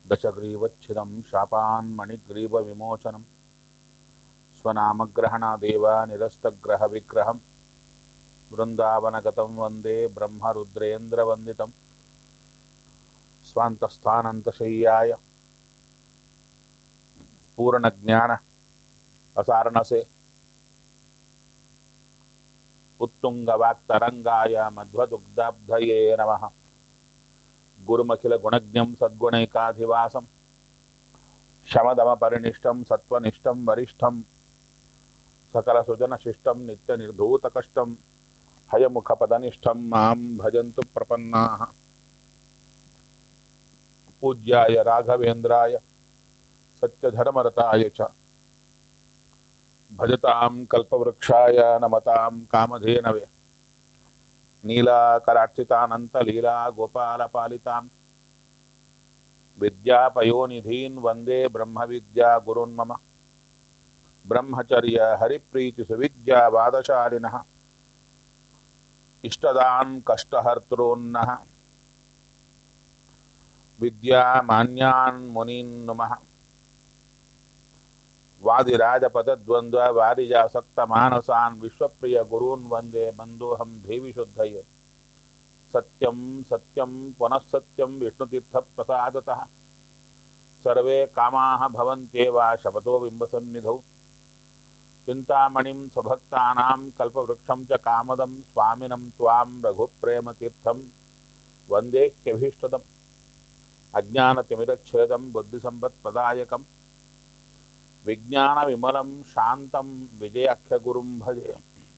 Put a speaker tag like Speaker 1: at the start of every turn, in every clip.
Speaker 1: दशग्रीवच्छिदं शापान्मणिग्रीवविमोचनं स्वनामग्रहणादेव निरस्तग्रहविग्रहं वृन्दावनगतं वन्दे ब्रह्मरुद्रेन्द्रवन्दितं स्वान्तस्थानन्तशय्याय पूर्णज्ञान असारणसे उत्तुङ्गवाक्तरङ्गाय मध्वदुग्धाब्धये नमः गुरुमखिलगुणज्ञं सद्गुणैकाधिवासं शमदमपरिनिष्टं सत्त्वनिष्ठं वरिष्ठं सकलसुजनशिष्टं नित्यनिर्धूतकष्टं हयमुखपदनिष्ठं मां भजन्तु प्रपन्नाः पूज्याय राघवेन्द्राय सत्यधर्मरताय च भजतां कल्पवृक्षाय नमतां कामधेनवे नीलाकरार्चितानन्तलीला गोपालपालितां विद्यापयोनिधीन् वन्दे ब्रह्मविद्यागुरुन् मम ब्रह्मचर्य हरिप्रीतिसुविद्यावादशालिनः इष्टदान् कष्टहर्तॄन्नः विद्यामान्यान् मुनीन् नुमः वादिराजपदद्वन्द्ववारिजासक्तमानसान् विश्वप्रियगुरून् वन्दे बन्धोऽहं देविशुद्धये सत्यं सत्यं पुनः सत्यं विष्णुतीर्थप्रसादतः सर्वे कामाः भवन्त्येव शपथो बिम्बसन्निधौ चिन्तामणिं स्वभक्तानां कल्पवृक्षं च कामदं स्वामिनं त्वां रघुप्रेमतीर्थं वन्देह्यभीष्टदम् अज्ञानतिमिरच्छेदं बुद्धिसम्पत्प्रदायकम् विज्ञानविमलं शान्तं विजयाख्यगुरुं भजे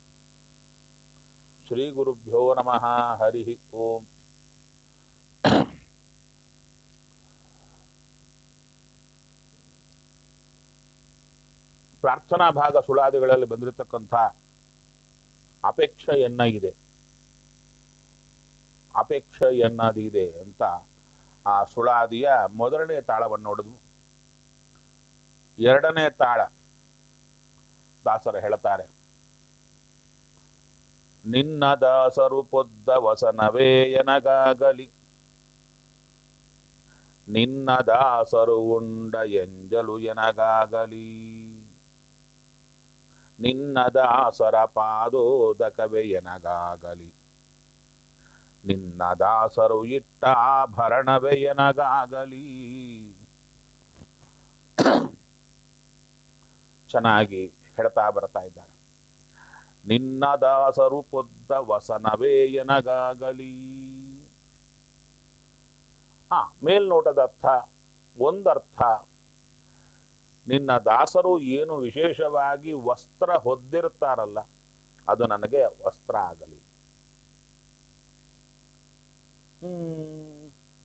Speaker 1: श्रीगुरुभ्यो नमः हरिः ओम् ಪ್ರಾರ್ಥನಾ ಭಾಗ ಸುಳಾದಿಗಳಲ್ಲಿ ಬಂದಿರತಕ್ಕಂಥ ಅಪೇಕ್ಷೆ ಎನ್ನ ಇದೆ ಅಪೇಕ್ಷೆ ಎನ್ನದಿದೆ ಅಂತ ಆ ಸುಳಾದಿಯ ಮೊದಲನೇ ತಾಳವನ್ನು ನೋಡಿದ್ವು ಎರಡನೇ ತಾಳ ದಾಸರು ಹೇಳ್ತಾರೆ ನಿನ್ನ ದಾಸರು ಪೊದ್ದ ವಸನವೇಯನಗಾಗಲಿ ನಿನ್ನ ದಾಸರು ಉಂಡ ಎಂಜಲು ಎನಗಾಗಲಿ ನಿನ್ನ ದಾಸರ ಪಾದೋದಕವೇ ಎನಗಾಗಲಿ ನಿನ್ನ ದಾಸರು ಇಟ್ಟ ಆಭರಣವೇ ಎನಗಾಗಲಿ ಚೆನ್ನಾಗಿ ಹೇಳ್ತಾ ಬರ್ತಾ ಇದ್ದಾರೆ ನಿನ್ನ ದಾಸರು ಪೊದ್ದ ವಸನವೇ ಎನಗಾಗಲಿ ಹಾ ಮೇಲ್ನೋಟದ ಅರ್ಥ ಒಂದರ್ಥ ನಿನ್ನ ದಾಸರು ಏನು ವಿಶೇಷವಾಗಿ ವಸ್ತ್ರ ಹೊದ್ದಿರ್ತಾರಲ್ಲ ಅದು ನನಗೆ ವಸ್ತ್ರ ಆಗಲಿ ಹ್ಮ್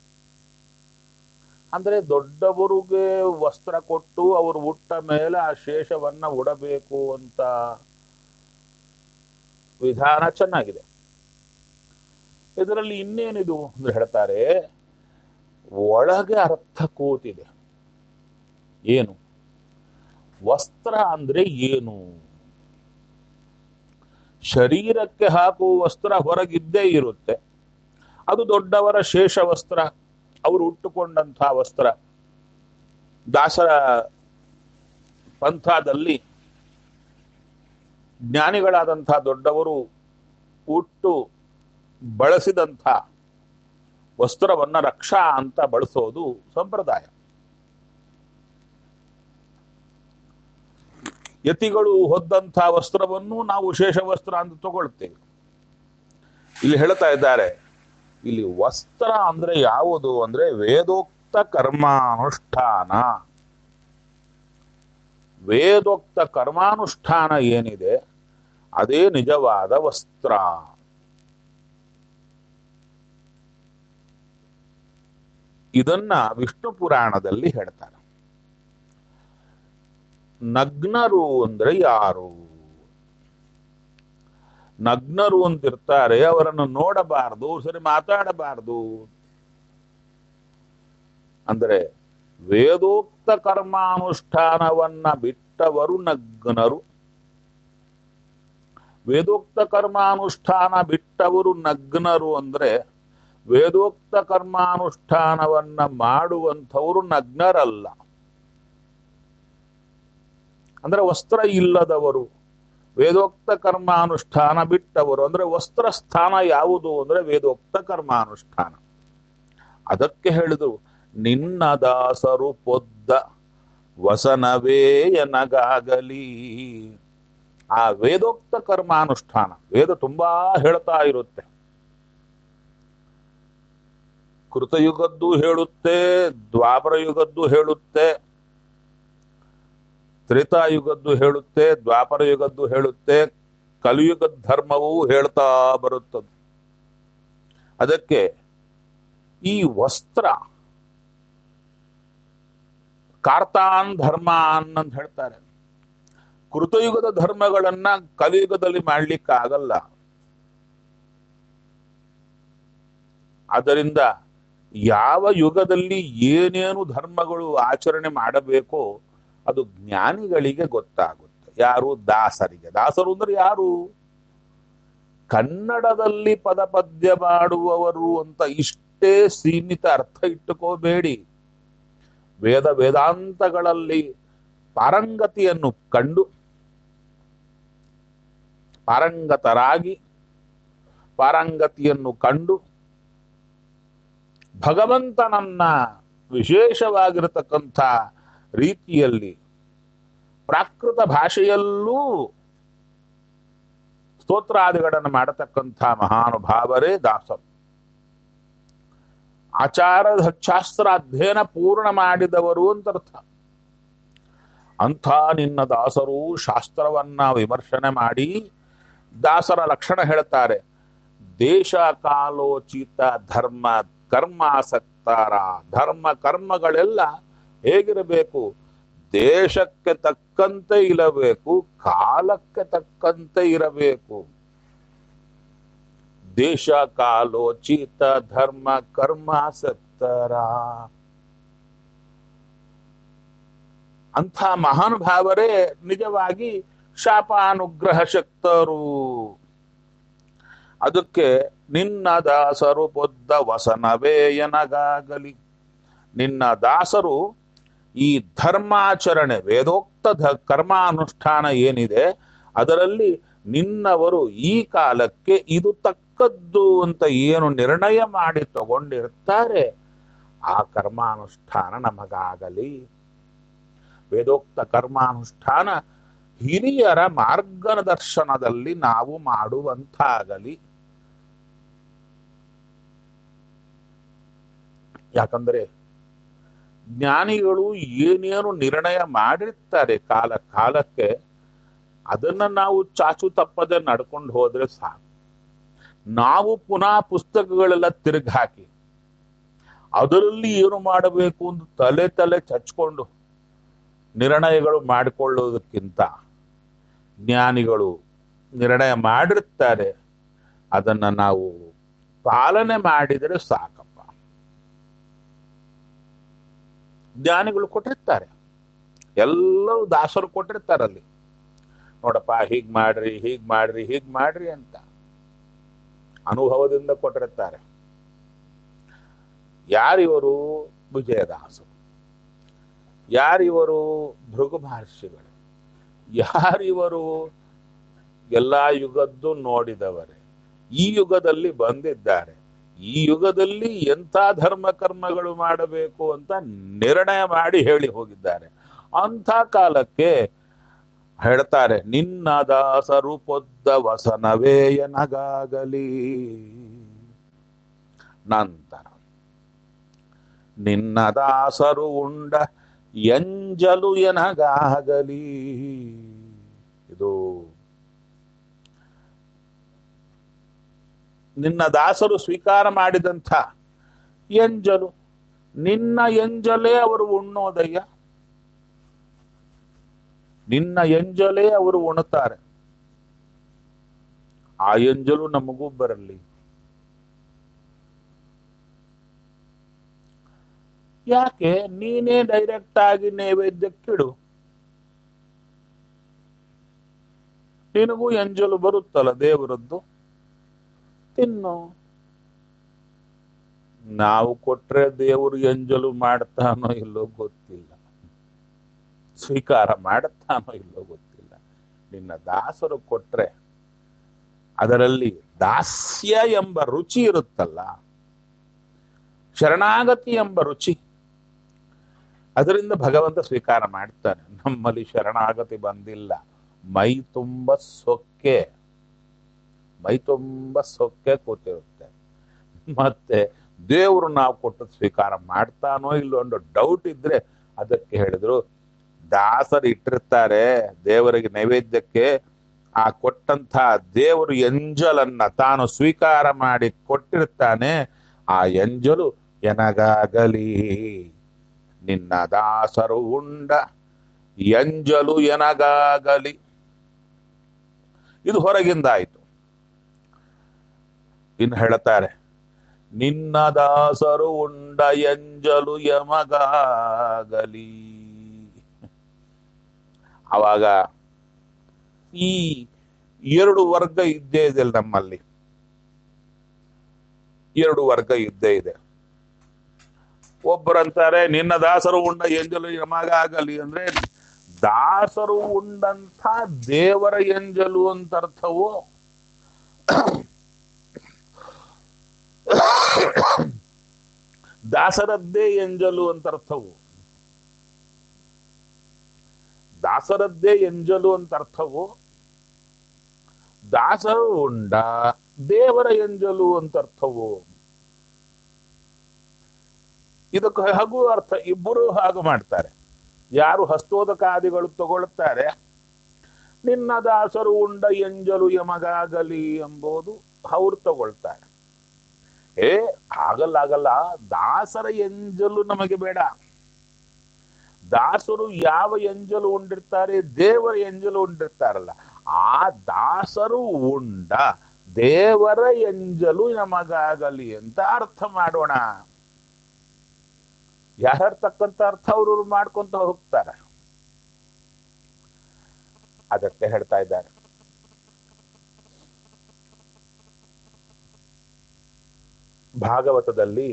Speaker 1: ಅಂದ್ರೆ ದೊಡ್ಡವರಿಗೆ ವಸ್ತ್ರ ಕೊಟ್ಟು ಅವರು ಉಟ್ಟ ಮೇಲೆ ಆ ಶೇಷವನ್ನ ಉಡಬೇಕು ಅಂತ ವಿಧಾನ ಚೆನ್ನಾಗಿದೆ ಇದರಲ್ಲಿ ಇನ್ನೇನಿದು ಅಂದ್ರೆ ಹೇಳ್ತಾರೆ ಒಳಗೆ ಅರ್ಥ ಕೂತಿದೆ ಏನು ವಸ್ತ್ರ ಅಂದ್ರೆ ಏನು ಶರೀರಕ್ಕೆ ಹಾಕುವ ವಸ್ತ್ರ ಹೊರಗಿದ್ದೇ ಇರುತ್ತೆ ಅದು ದೊಡ್ಡವರ ಶೇಷ ವಸ್ತ್ರ ಅವರು ಉಟ್ಟುಕೊಂಡಂಥ ವಸ್ತ್ರ ದಾಸರ ಪಂಥದಲ್ಲಿ ಜ್ಞಾನಿಗಳಾದಂಥ ದೊಡ್ಡವರು ಉಟ್ಟು ಬಳಸಿದಂಥ ವಸ್ತ್ರವನ್ನ ರಕ್ಷಾ ಅಂತ ಬಳಸೋದು ಸಂಪ್ರದಾಯ ಯತಿಗಳು ಹೊದ್ದಂಥ ವಸ್ತ್ರವನ್ನು ನಾವು ಶೇಷ ವಸ್ತ್ರ ಅಂತ ತಗೊಳ್ತೇವೆ ಇಲ್ಲಿ ಹೇಳ್ತಾ ಇದ್ದಾರೆ ಇಲ್ಲಿ ವಸ್ತ್ರ ಅಂದ್ರೆ ಯಾವುದು ಅಂದ್ರೆ ವೇದೋಕ್ತ ಕರ್ಮಾನುಷ್ಠಾನ ವೇದೋಕ್ತ ಕರ್ಮಾನುಷ್ಠಾನ ಏನಿದೆ ಅದೇ ನಿಜವಾದ ವಸ್ತ್ರ ಇದನ್ನ ವಿಷ್ಣು ಪುರಾಣದಲ್ಲಿ ಹೇಳ್ತಾರೆ ನಗ್ನರು ಅಂದ್ರೆ ಯಾರು ನಗ್ನರು ಅಂತಿರ್ತಾರೆ ಅವರನ್ನು ನೋಡಬಾರದು ಸರಿ ಮಾತಾಡಬಾರದು ಅಂದ್ರೆ ವೇದೋಕ್ತ ಕರ್ಮಾನುಷ್ಠಾನವನ್ನ ಬಿಟ್ಟವರು ನಗ್ನರು ವೇದೋಕ್ತ ಕರ್ಮಾನುಷ್ಠಾನ ಬಿಟ್ಟವರು ನಗ್ನರು ಅಂದ್ರೆ ವೇದೋಕ್ತ ಕರ್ಮಾನುಷ್ಠಾನವನ್ನ ಮಾಡುವಂಥವರು ನಗ್ನರಲ್ಲ ಅಂದ್ರೆ ವಸ್ತ್ರ ಇಲ್ಲದವರು ವೇದೋಕ್ತ ಕರ್ಮಾನುಷ್ಠಾನ ಬಿಟ್ಟವರು ಅಂದ್ರೆ ವಸ್ತ್ರ ಸ್ಥಾನ ಯಾವುದು ಅಂದ್ರೆ ವೇದೋಕ್ತ ಕರ್ಮಾನುಷ್ಠಾನ ಅದಕ್ಕೆ ಹೇಳಿದ್ರು ನಿನ್ನ ದಾಸರು ಪೊದ್ದ ವಸನವೇ ಎನಗಾಗಲಿ ಆ ವೇದೋಕ್ತ ಕರ್ಮಾನುಷ್ಠಾನ ವೇದ ತುಂಬಾ ಹೇಳ್ತಾ ಇರುತ್ತೆ ಕೃತಯುಗದ್ದು ಹೇಳುತ್ತೆ ದ್ವಾಪರ ಯುಗದ್ದು ಹೇಳುತ್ತೆ ತ್ರೇತಾಯುಗದ್ದು ಹೇಳುತ್ತೆ ದ್ವಾಪರ ಯುಗದ್ದು ಹೇಳುತ್ತೆ ಕಲಿಯುಗದ ಧರ್ಮವೂ ಹೇಳ್ತಾ ಬರುತ್ತದೆ ಅದಕ್ಕೆ ಈ ವಸ್ತ್ರ ಕಾರ್ತಾನ್ ಧರ್ಮಾನ್ ಅಂತ ಹೇಳ್ತಾರೆ ಕೃತಯುಗದ ಧರ್ಮಗಳನ್ನ ಕಲಿಯುಗದಲ್ಲಿ ಮಾಡ್ಲಿಕ್ಕಾಗಲ್ಲ ಆದ್ದರಿಂದ ಯಾವ ಯುಗದಲ್ಲಿ ಏನೇನು ಧರ್ಮಗಳು ಆಚರಣೆ ಮಾಡಬೇಕೋ ಅದು ಜ್ಞಾನಿಗಳಿಗೆ ಗೊತ್ತಾಗುತ್ತೆ ಯಾರು ದಾಸರಿಗೆ ದಾಸರು ಅಂದ್ರೆ ಯಾರು ಕನ್ನಡದಲ್ಲಿ ಪದ ಪದ್ಯ ಮಾಡುವವರು ಅಂತ ಇಷ್ಟೇ ಸೀಮಿತ ಅರ್ಥ ಇಟ್ಟುಕೋಬೇಡಿ ವೇದ ವೇದಾಂತಗಳಲ್ಲಿ ಪಾರಂಗತಿಯನ್ನು ಕಂಡು ಪಾರಂಗತರಾಗಿ ಪಾರಂಗತಿಯನ್ನು ಕಂಡು ಭಗವಂತನನ್ನ ವಿಶೇಷವಾಗಿರತಕ್ಕಂಥ ರೀತಿಯಲ್ಲಿ ಪ್ರಾಕೃತ ಭಾಷೆಯಲ್ಲೂ ಸ್ತೋತ್ರಾದಿಗಳನ್ನು ಮಾಡತಕ್ಕಂಥ ಮಹಾನುಭಾವರೇ ದಾಸರು ಆಚಾರ ಶಾಸ್ತ್ರ ಅಧ್ಯಯನ ಪೂರ್ಣ ಮಾಡಿದವರು ಅಂತ ಅರ್ಥ ಅಂಥ ನಿನ್ನ ದಾಸರು ಶಾಸ್ತ್ರವನ್ನ ವಿಮರ್ಶನೆ ಮಾಡಿ ದಾಸರ ಲಕ್ಷಣ ಹೇಳ್ತಾರೆ ದೇಶ ಕಾಲೋಚಿತ ಧರ್ಮ ಕರ್ಮಾಸಕ್ತರ ಧರ್ಮ ಕರ್ಮಗಳೆಲ್ಲ ಹೇಗಿರಬೇಕು ದೇಶಕ್ಕೆ ತಕ್ಕಂತೆ ಇರಬೇಕು ಕಾಲಕ್ಕೆ ತಕ್ಕಂತೆ ಇರಬೇಕು ದೇಶ ಕಾಲೋಚಿತ ಧರ್ಮ ಕರ್ಮಾಸಕ್ತರ ಅಂಥ ಮಹಾನುಭಾವರೇ ನಿಜವಾಗಿ ಶಾಪಾನುಗ್ರಹ ಶಕ್ತರು ಅದಕ್ಕೆ ನಿನ್ನ ದಾಸರು ಪೊದ್ದ ವಸನವೇ ಎನಗಾಗಲಿ ನಿನ್ನ ದಾಸರು ಈ ಧರ್ಮಾಚರಣೆ ವೇದೋಕ್ತ ಧ ಕರ್ಮಾನುಷ್ಠಾನ ಏನಿದೆ ಅದರಲ್ಲಿ ನಿನ್ನವರು ಈ ಕಾಲಕ್ಕೆ ಇದು ತಕ್ಕದ್ದು ಅಂತ ಏನು ನಿರ್ಣಯ ಮಾಡಿ ತಗೊಂಡಿರ್ತಾರೆ ಆ ಕರ್ಮಾನುಷ್ಠಾನ ನಮಗಾಗಲಿ ವೇದೋಕ್ತ ಕರ್ಮಾನುಷ್ಠಾನ ಹಿರಿಯರ ಮಾರ್ಗದರ್ಶನದಲ್ಲಿ ನಾವು ಮಾಡುವಂತಾಗಲಿ ಯಾಕಂದ್ರೆ ಜ್ಞಾನಿಗಳು ಏನೇನು ನಿರ್ಣಯ ಮಾಡಿರ್ತಾರೆ ಕಾಲ ಕಾಲಕ್ಕೆ ಅದನ್ನ ನಾವು ಚಾಚು ತಪ್ಪದೆ ನಡ್ಕೊಂಡು ಹೋದ್ರೆ ಸಾಕು ನಾವು ಪುನಃ ಪುಸ್ತಕಗಳೆಲ್ಲ ತಿರುಗಿ ಹಾಕಿ ಅದರಲ್ಲಿ ಏನು ಮಾಡಬೇಕು ಅಂತ ತಲೆ ತಲೆ ಚಚ್ಕೊಂಡು ನಿರ್ಣಯಗಳು ಮಾಡಿಕೊಳ್ಳುವುದಕ್ಕಿಂತ ಜ್ಞಾನಿಗಳು ನಿರ್ಣಯ ಮಾಡಿರ್ತಾರೆ ಅದನ್ನ ನಾವು ಪಾಲನೆ ಮಾಡಿದರೆ ಸಾಕಪ್ಪ ಜ್ಞಾನಿಗಳು ಕೊಟ್ಟಿರ್ತಾರೆ ಎಲ್ಲವೂ ದಾಸರು ಕೊಟ್ಟಿರ್ತಾರೆ ಅಲ್ಲಿ ನೋಡಪ್ಪ ಹೀಗ್ ಮಾಡ್ರಿ ಹೀಗ್ ಮಾಡ್ರಿ ಹೀಗ್ ಮಾಡ್ರಿ ಅಂತ ಅನುಭವದಿಂದ ಕೊಟ್ಟಿರ್ತಾರೆ ಯಾರಿವರು ವಿಜಯದಾಸರು ಯಾರಿವರು ಭೃಗು ಮಹರ್ಷಿಗಳು ಯಾರಿವರು ಎಲ್ಲಾ ಯುಗದ್ದು ನೋಡಿದವರೇ ಈ ಯುಗದಲ್ಲಿ ಬಂದಿದ್ದಾರೆ ಈ ಯುಗದಲ್ಲಿ ಎಂಥ ಧರ್ಮ ಕರ್ಮಗಳು ಮಾಡಬೇಕು ಅಂತ ನಿರ್ಣಯ ಮಾಡಿ ಹೇಳಿ ಹೋಗಿದ್ದಾರೆ ಅಂಥ ಕಾಲಕ್ಕೆ ಹೇಳ್ತಾರೆ ನಿನ್ನ ದಾಸರು ಪೊದ್ದ ವಸನವೇ ಎನಗಾಗಲಿ ನಂತರ ನಿನ್ನ ದಾಸರು ಉಂಡ ಎಂಜಲು ಎನಗಾಗಲಿ ಇದು ನಿನ್ನ ದಾಸರು ಸ್ವೀಕಾರ ಮಾಡಿದಂಥ ಎಂಜಲು ನಿನ್ನ ಎಂಜಲೇ ಅವರು ಉಣ್ಣೋದಯ್ಯ ನಿನ್ನ ಎಂಜಲೇ ಅವರು ಉಣುತ್ತಾರೆ ಆ ಎಂಜಲು ನಮಗೂ ಬರಲಿ ಯಾಕೆ ನೀನೇ ಡೈರೆಕ್ಟ್ ಆಗಿ ನೈವೇದ್ಯಕ್ಕಿಡು ನಿನಗೂ ಎಂಜಲು ಬರುತ್ತಲ್ಲ ದೇವರದ್ದು ತಿನ್ನು ನಾವು ಕೊಟ್ರೆ ದೇವರು ಎಂಜಲು ಮಾಡ್ತಾನೋ ಇಲ್ಲೋ ಗೊತ್ತಿಲ್ಲ ಸ್ವೀಕಾರ ಮಾಡುತ್ತಾನೋ ಇಲ್ಲೋ ಗೊತ್ತಿಲ್ಲ ನಿನ್ನ ದಾಸರು ಕೊಟ್ರೆ ಅದರಲ್ಲಿ ದಾಸ್ಯ ಎಂಬ ರುಚಿ ಇರುತ್ತಲ್ಲ ಶರಣಾಗತಿ ಎಂಬ ರುಚಿ ಅದರಿಂದ ಭಗವಂತ ಸ್ವೀಕಾರ ಮಾಡ್ತಾನೆ ನಮ್ಮಲ್ಲಿ ಶರಣಾಗತಿ ಬಂದಿಲ್ಲ ಮೈ ತುಂಬ ಸೊಕ್ಕೆ ಮೈ ತುಂಬ ಸೊಕ್ಕೆ ಕೂತಿರುತ್ತೆ ಮತ್ತೆ ದೇವರು ನಾವು ಕೊಟ್ಟು ಸ್ವೀಕಾರ ಮಾಡ್ತಾನೋ ಇಲ್ಲೋ ಅನ್ನೋ ಡೌಟ್ ಇದ್ರೆ ಅದಕ್ಕೆ ಹೇಳಿದ್ರು ದಾಸರು ಇಟ್ಟಿರ್ತಾರೆ ದೇವರಿಗೆ ನೈವೇದ್ಯಕ್ಕೆ ಆ ಕೊಟ್ಟಂತ ದೇವರು ಎಂಜಲನ್ನ ತಾನು ಸ್ವೀಕಾರ ಮಾಡಿ ಕೊಟ್ಟಿರ್ತಾನೆ ಆ ಎಂಜಲು ಎನಗಾಗಲಿ ನಿನ್ನ ದಾಸರು ಉಂಡ ಎಂಜಲು ಎನಗಾಗಲಿ ಇದು ಹೊರಗಿಂದ ಆಯಿತು ಇನ್ನು ಹೇಳುತ್ತಾರೆ ನಿನ್ನ ದಾಸರು ಉಂಡ ಎಂಜಲು ಯಮಗಾಗಲಿ ಅವಾಗ ಈ ಎರಡು ವರ್ಗ ಇದ್ದೇ ಇದೆ ನಮ್ಮಲ್ಲಿ ಎರಡು ವರ್ಗ ಇದ್ದೇ ಇದೆ ಒಬ್ಬರಂತಾರೆ ನಿನ್ನ ದಾಸರು ಉಂಡ ಎಂಜಲು ಯಮಗಾಗಲಿ ಅಂದ್ರೆ ದಾಸರು ಉಂಡಂಥ ದೇವರ ಎಂಜಲು ಅಂತ ಅರ್ಥವೋ ದಾಸರದ್ದೇ ಎಂಜಲು ಅಂತ ಅರ್ಥವು ದಾಸರದ್ದೇ ಎಂಜಲು ಅಂತ ಅರ್ಥವು ದಾಸರು ಉಂಡ ದೇವರ ಎಂಜಲು ಅಂತ ಅರ್ಥವು ಇದಕ್ಕೆ ಹಾಗೂ ಅರ್ಥ ಇಬ್ಬರು ಹಾಗೆ ಮಾಡ್ತಾರೆ ಯಾರು ಹಸ್ತೋದಕಾದಿಗಳು ತಗೊಳ್ತಾರೆ ನಿನ್ನ ದಾಸರು ಉಂಡ ಎಂಜಲು ಯಮಗಾಗಲಿ ಎಂಬುದು ಅವ್ರು ತಗೊಳ್ತಾರೆ ಏ ಆಗಲ್ಲ ಆಗಲ್ಲ ದಾಸರ ಎಂಜಲು ನಮಗೆ ಬೇಡ ದಾಸರು ಯಾವ ಎಂಜಲು ಉಂಡಿರ್ತಾರೆ ದೇವರ ಎಂಜಲು ಉಂಡಿರ್ತಾರಲ್ಲ ಆ ದಾಸರು ಉಂಡ ದೇವರ ಎಂಜಲು ನಮಗಾಗಲಿ ಅಂತ ಅರ್ಥ ಮಾಡೋಣ ಯಾರ ತಕ್ಕಂತ ಅರ್ಥ ಅವರು ಮಾಡ್ಕೊಂತ ಹೋಗ್ತಾರೆ ಅದಕ್ಕೆ ಹೇಳ್ತಾ ಇದ್ದಾರೆ ಭಾಗವತದಲ್ಲಿ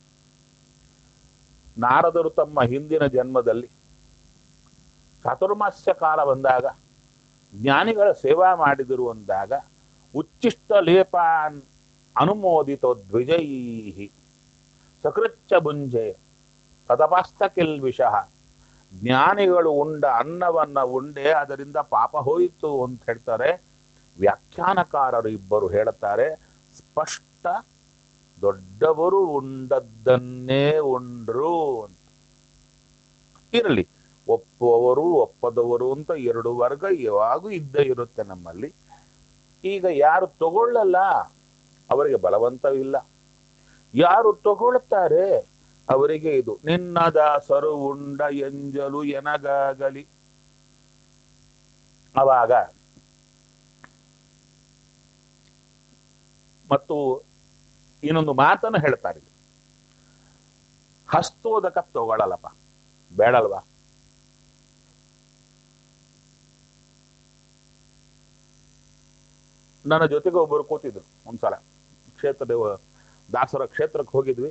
Speaker 1: ನಾರದರು ತಮ್ಮ ಹಿಂದಿನ ಜನ್ಮದಲ್ಲಿ ಚಾತುರ್ಮಾಸ್ಯ ಕಾಲ ಬಂದಾಗ ಜ್ಞಾನಿಗಳ ಸೇವಾ ಮಾಡಿದರು ಅಂದಾಗ ಉಚ್ಚಿಷ್ಟ ಲೇಪಾನ್ ಅನುಮೋದಿತೋ ದ್ವಿಜೈ ಸಕೃಚ್ಚ ಭುಂಜೆ ತದಪಾಸ್ತ ಕಿಲ್ವಿಷಃ ಜ್ಞಾನಿಗಳು ಉಂಡ ಅನ್ನವನ್ನ ಉಂಡೆ ಅದರಿಂದ ಪಾಪ ಹೋಯಿತು ಅಂತ ಹೇಳ್ತಾರೆ ವ್ಯಾಖ್ಯಾನಕಾರರು ಇಬ್ಬರು ಹೇಳುತ್ತಾರೆ ಸ್ಪಷ್ಟ ದೊಡ್ಡವರು ಉಂಡದ್ದನ್ನೇ ಉಂಡ್ರು ಅಂತ ಇರಲಿ ಒಪ್ಪುವವರು ಒಪ್ಪದವರು ಅಂತ ಎರಡು ವರ್ಗ ಯಾವಾಗೂ ಇದ್ದೇ ಇರುತ್ತೆ ನಮ್ಮಲ್ಲಿ ಈಗ ಯಾರು ತಗೊಳ್ಳಲ್ಲ ಅವರಿಗೆ ಬಲವಂತವಿಲ್ಲ ಯಾರು ತಗೊಳ್ತಾರೆ ಅವರಿಗೆ ಇದು ನಿನ್ನ ದಾಸರು ಉಂಡ ಎಂಜಲು ಎನಗಾಗಲಿ ಅವಾಗ ಮತ್ತು ಇನ್ನೊಂದು ಮಾತನ್ನು ಹೇಳ್ತಾರೆ ಹಸ್ತೋದಕ ತಗೊಳ್ಳಲ್ಲಪ್ಪ ಬೇಡಲ್ವಾ ನನ್ನ ಜೊತೆಗೆ ಒಬ್ಬರು ಕೂತಿದ್ರು ಒಂದ್ಸಲ ಕ್ಷೇತ್ರ ದೇವ ದಾಸರ ಕ್ಷೇತ್ರಕ್ಕೆ ಹೋಗಿದ್ವಿ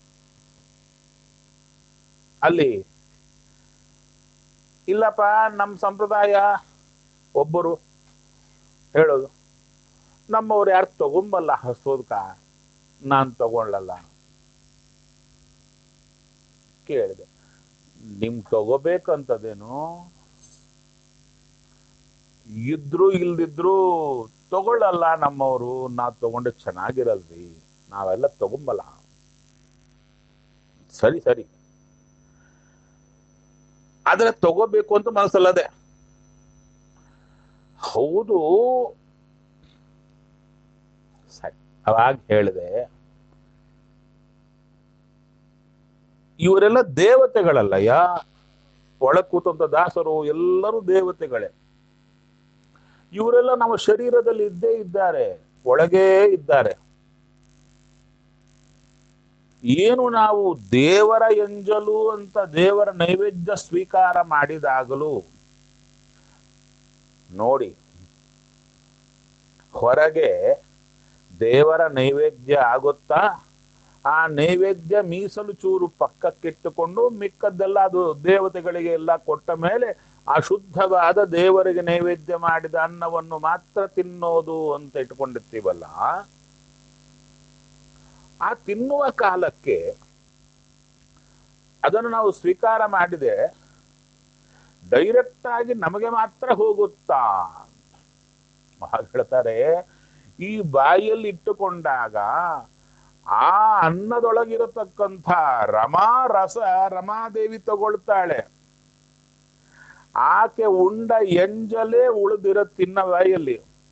Speaker 1: ಅಲ್ಲಿ ಇಲ್ಲಪ್ಪ ನಮ್ಮ ಸಂಪ್ರದಾಯ ಒಬ್ಬರು ಹೇಳೋದು ನಮ್ಮವ್ರು ಯಾರು ತಗೊಂಬಲ್ಲ ಹಸೋದ್ಕ ನಾನು ತಗೊಳ್ಳಲ್ಲ ಕೇಳಿದೆ ನಿಮ್ ತಗೋಬೇಕಂತದೇನು ಇದ್ರು ಇಲ್ದಿದ್ರು ತಗೊಳ್ಳಲ್ಲ ನಮ್ಮವರು ನಾವ್ ತಗೊಂಡ್ರೆ ಚೆನ್ನಾಗಿರಲ್ರಿ ನಾವೆಲ್ಲ ತಗೊಂಬಲ್ಲ ಸರಿ ಸರಿ ಆದ್ರೆ ತಗೋಬೇಕು ಅಂತ ಮನಸ್ಸಲ್ಲದೆ ಹೌದು ಸರಿ ಅವಾಗ ಹೇಳಿದೆ ಇವರೆಲ್ಲ ದೇವತೆಗಳಲ್ಲ ಯಾ ಒಳ ಕೂತಂತ ದಾಸರು ಎಲ್ಲರೂ ದೇವತೆಗಳೇ ಇವರೆಲ್ಲ ನಮ್ಮ ಶರೀರದಲ್ಲಿ ಇದ್ದೇ ಇದ್ದಾರೆ ಒಳಗೇ ಇದ್ದಾರೆ ಏನು ನಾವು ದೇವರ ಎಂಜಲು ಅಂತ ದೇವರ ನೈವೇದ್ಯ ಸ್ವೀಕಾರ ಮಾಡಿದಾಗಲೂ ನೋಡಿ ಹೊರಗೆ ದೇವರ ನೈವೇದ್ಯ ಆಗುತ್ತಾ ಆ ನೈವೇದ್ಯ ಮೀಸಲು ಚೂರು ಪಕ್ಕಕ್ಕಿಟ್ಟುಕೊಂಡು ಮಿಕ್ಕದ್ದೆಲ್ಲ ಅದು ದೇವತೆಗಳಿಗೆ ಎಲ್ಲ ಕೊಟ್ಟ ಮೇಲೆ ಅಶುದ್ಧವಾದ ದೇವರಿಗೆ ನೈವೇದ್ಯ ಮಾಡಿದ ಅನ್ನವನ್ನು ಮಾತ್ರ ತಿನ್ನೋದು ಅಂತ ಇಟ್ಕೊಂಡಿರ್ತೀವಲ್ಲ ಆ ತಿನ್ನುವ ಕಾಲಕ್ಕೆ ಅದನ್ನು ನಾವು ಸ್ವೀಕಾರ ಮಾಡಿದೆ ಡೈರೆಕ್ಟ್ ಆಗಿ ನಮಗೆ ಮಾತ್ರ ಹೋಗುತ್ತಾ ಹಾಗೆ ಹೇಳ್ತಾರೆ ಈ ಬಾಯಲ್ಲಿ ಇಟ್ಟುಕೊಂಡಾಗ ಆ ಅನ್ನದೊಳಗಿರತಕ್ಕಂಥ ರಮಾ ರಸ ರಮಾದೇವಿ ತಗೊಳ್ತಾಳೆ ಆಕೆ ಉಂಡ ಎಂಜಲೇ ಉಳಿದಿರ ತಿನ್ನ ಬಾಯಲ್ಲಿ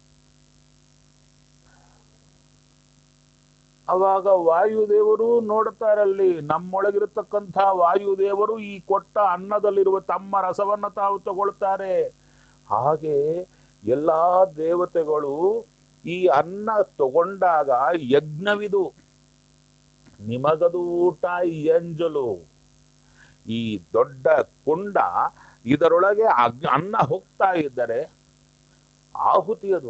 Speaker 1: ಅವಾಗ ವಾಯುದೇವರು ನೋಡ್ತಾರಲ್ಲಿ ನಮ್ಮೊಳಗಿರತಕ್ಕಂಥ ವಾಯುದೇವರು ಈ ಕೊಟ್ಟ ಅನ್ನದಲ್ಲಿರುವ ತಮ್ಮ ರಸವನ್ನ ತಾವು ತಗೊಳ್ತಾರೆ ಹಾಗೆ ಎಲ್ಲಾ ದೇವತೆಗಳು ಈ ಅನ್ನ ತಗೊಂಡಾಗ ಯಜ್ಞವಿದು ನಿಮಗದು ಊಟ ಎಂಜಲು ಈ ದೊಡ್ಡ ಕುಂಡ ಇದರೊಳಗೆ ಅಗ್- ಅನ್ನ ಹೋಗ್ತಾ ಇದ್ದರೆ ಆಹುತಿ ಅದು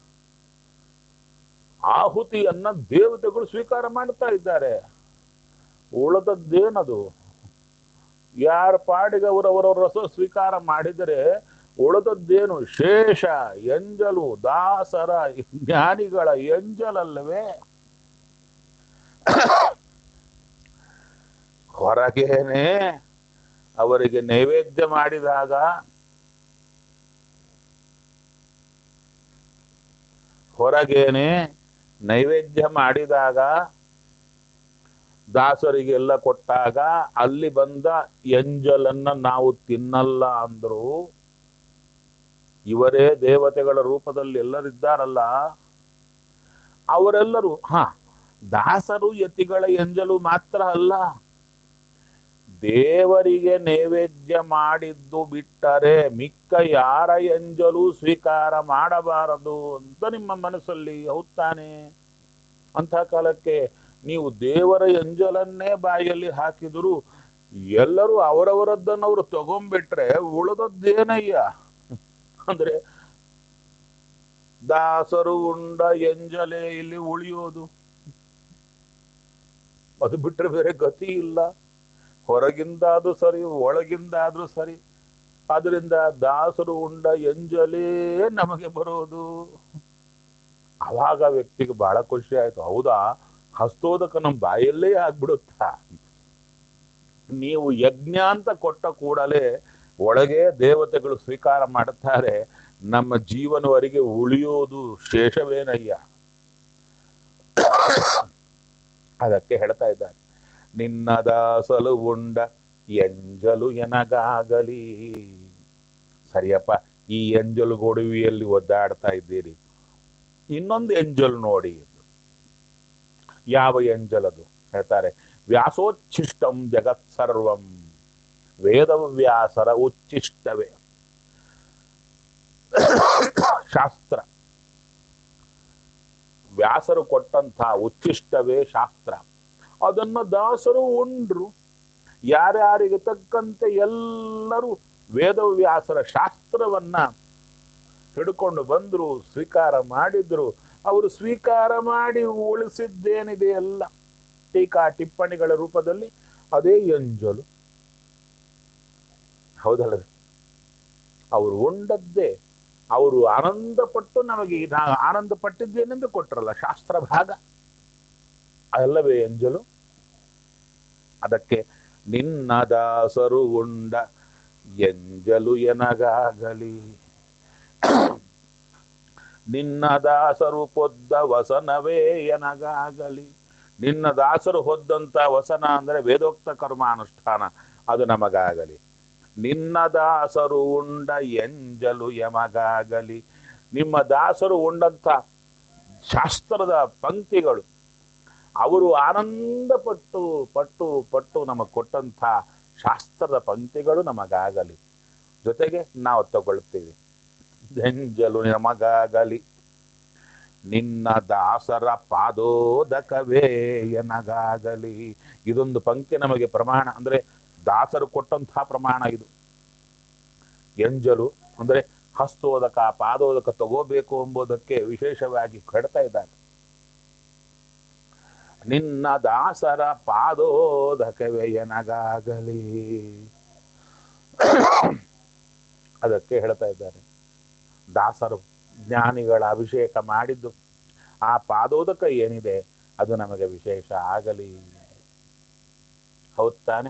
Speaker 1: ಆಹುತಿಯನ್ನ ದೇವತೆಗಳು ಸ್ವೀಕಾರ ಮಾಡ್ತಾ ಇದ್ದಾರೆ ಉಳದದ್ದೇನದು ಯಾರ ಪಾಡಿಗೆ ಅವರವರ ರಸ ಸ್ವೀಕಾರ ಮಾಡಿದರೆ ಉಳಿದದ್ದೇನು ಶೇಷ ಎಂಜಲು ದಾಸರ ಜ್ಞಾನಿಗಳ ಎಂಜಲಲ್ಲವೇ ಹೊರಗೇನೆ ಅವರಿಗೆ ನೈವೇದ್ಯ ಮಾಡಿದಾಗ ಹೊರಗೇನೆ ನೈವೇದ್ಯ ಮಾಡಿದಾಗ ದಾಸರಿಗೆಲ್ಲ ಕೊಟ್ಟಾಗ ಅಲ್ಲಿ ಬಂದ ಎಂಜಲನ್ನ ನಾವು ತಿನ್ನಲ್ಲ ಅಂದ್ರು ಇವರೇ ದೇವತೆಗಳ ರೂಪದಲ್ಲಿ ಎಲ್ಲರಿದ್ದಾರಲ್ಲ ಅವರೆಲ್ಲರೂ ಹ ದಾಸರು ಯತಿಗಳ ಎಂಜಲು ಮಾತ್ರ ಅಲ್ಲ ದೇವರಿಗೆ ನೈವೇದ್ಯ ಮಾಡಿದ್ದು ಬಿಟ್ಟರೆ ಮಿಕ್ಕ ಯಾರ ಎಂಜಲು ಸ್ವೀಕಾರ ಮಾಡಬಾರದು ಅಂತ ನಿಮ್ಮ ಮನಸ್ಸಲ್ಲಿ ಹೌದ್ ತಾನೆ ಅಂಥ ಕಾಲಕ್ಕೆ ನೀವು ದೇವರ ಎಂಜಲನ್ನೇ ಬಾಯಲ್ಲಿ ಹಾಕಿದ್ರು ಎಲ್ಲರೂ ಅವರವರದ್ದನ್ನು ಅವರು ತಗೊಂಡ್ಬಿಟ್ರೆ ಉಳಿದದ್ದೇನಯ್ಯ ಅಂದ್ರೆ ದಾಸರು ಉಂಡ ಎಂಜಲೆ ಇಲ್ಲಿ ಉಳಿಯೋದು ಅದು ಬಿಟ್ರೆ ಬೇರೆ ಗತಿ ಇಲ್ಲ ಹೊರಗಿಂದಾದ್ರೂ ಸರಿ ಒಳಗಿಂದಾದ್ರೂ ಸರಿ ಅದರಿಂದ ದಾಸರು ಉಂಡ ಎಂಜಲೇ ನಮಗೆ ಬರೋದು ಅವಾಗ ವ್ಯಕ್ತಿಗೆ ಬಹಳ ಖುಷಿ ಆಯ್ತು ಹೌದಾ ಹಸ್ತೋದಕ ನಮ್ಮ ಬಾಯಲ್ಲೇ ಆಗ್ಬಿಡುತ್ತಾ ನೀವು ಯಜ್ಞ ಅಂತ ಕೊಟ್ಟ ಕೂಡಲೇ ಒಳಗೆ ದೇವತೆಗಳು ಸ್ವೀಕಾರ ಮಾಡುತ್ತಾರೆ ನಮ್ಮ ಜೀವನವರೆಗೆ ಉಳಿಯೋದು ಶೇಷವೇನಯ್ಯ ಅದಕ್ಕೆ ಹೇಳ್ತಾ ಇದ್ದಾರೆ ನಿನ್ನ ದಾಸಲು ಉಂಡ ಎಂಜಲು ಎನಗಾಗಲಿ ಸರಿಯಪ್ಪ ಈ ಎಂಜಲು ಗೊಡುವಿಯಲ್ಲಿ ಒದ್ದಾಡ್ತಾ ಇದ್ದೀರಿ ಇನ್ನೊಂದು ಎಂಜಲ್ ನೋಡಿ ಯಾವ ಎಂಜಲದು ಹೇಳ್ತಾರೆ ವ್ಯಾಸೋಚ್ಛಿಷ್ಟಂ ಜಗತ್ ಸರ್ವಂ ವೇದವ್ಯಾಸರ ಉಚ್ಚಿಷ್ಟವೇ ಶಾಸ್ತ್ರ ವ್ಯಾಸರು ಕೊಟ್ಟಂತ ಉಚ್ಚಿಷ್ಟವೇ ಶಾಸ್ತ್ರ ಅದನ್ನ ದಾಸರು ಉಂಡ್ರು ಯಾರ್ಯಾರಿಗೆ ತಕ್ಕಂತೆ ಎಲ್ಲರೂ ವೇದವ್ಯಾಸರ ಶಾಸ್ತ್ರವನ್ನ ಹಿಡ್ಕೊಂಡು ಬಂದ್ರು ಸ್ವೀಕಾರ ಮಾಡಿದ್ರು ಅವರು ಸ್ವೀಕಾರ ಮಾಡಿ ಉಳಿಸಿದ್ದೇನಿದೆ ಎಲ್ಲ ಟೀಕಾ ಟಿಪ್ಪಣಿಗಳ ರೂಪದಲ್ಲಿ ಅದೇ ಎಂಜಲು ಹೌದಲ್ಲ ಅವರು ಉಂಡದ್ದೇ ಅವರು ಆನಂದ ಪಟ್ಟು ನಮಗೆ ನಾ ಆನಂದ ಪಟ್ಟಿದ್ದೇನೆಂದು ಕೊಟ್ಟರಲ್ಲ ಶಾಸ್ತ್ರ ಭಾಗ ಅಲ್ಲವೇ ಎಂಜಲು ಅದಕ್ಕೆ ನಿನ್ನ ದಾಸರು ಉಂಡ ಎಂಜಲು ಎನಗಾಗಲಿ ನಿನ್ನ ದಾಸರು ಪೊದ್ದ ವಸನವೇ ಎನಗಾಗಲಿ ನಿನ್ನ ದಾಸರು ಹೊದ್ದಂತ ವಸನ ಅಂದ್ರೆ ವೇದೋಕ್ತ ಕರ್ಮಾನುಷ್ಠಾನ ಅದು ನಮಗಾಗಲಿ ನಿನ್ನ ದಾಸರು ಉಂಡ ಎಂಜಲು ಯಮಗಾಗಲಿ ನಿಮ್ಮ ದಾಸರು ಉಂಡಂತ ಶಾಸ್ತ್ರದ ಪಂಕ್ತಿಗಳು ಅವರು ಆನಂದ ಪಟ್ಟು ಪಟ್ಟು ಪಟ್ಟು ನಮಗೆ ಕೊಟ್ಟಂತ ಶಾಸ್ತ್ರದ ಪಂಕ್ತಿಗಳು ನಮಗಾಗಲಿ ಜೊತೆಗೆ ನಾವು ತಗೊಳ್ತೀವಿ ಎಂಜಲು ನಮಗಾಗಲಿ ನಿನ್ನ ದಾಸರ ಪಾದೋದಕವೇ ಎನಗಾಗಲಿ ಇದೊಂದು ಪಂಕ್ತಿ ನಮಗೆ ಪ್ರಮಾಣ ಅಂದ್ರೆ ದಾಸರು ಕೊಟ್ಟಂತಹ ಪ್ರಮಾಣ ಇದು ಎಂಜಲು ಅಂದ್ರೆ ಹಸ್ತೋದಕ ಪಾದೋದಕ ತಗೋಬೇಕು ಎಂಬುದಕ್ಕೆ ವಿಶೇಷವಾಗಿ ಕಡ್ತಾ ಇದ್ದಾರೆ ನಿನ್ನ ದಾಸರ ಪಾದೋದಕವೇ ಎನಗಾಗಲಿ ಅದಕ್ಕೆ ಹೇಳ್ತಾ ಇದ್ದಾರೆ ದಾಸರು ಜ್ಞಾನಿಗಳ ಅಭಿಷೇಕ ಮಾಡಿದ್ದು ಆ ಪಾದೋದಕ ಏನಿದೆ ಅದು ನಮಗೆ ವಿಶೇಷ ಆಗಲಿ ಹೌದ್ ತಾನೆ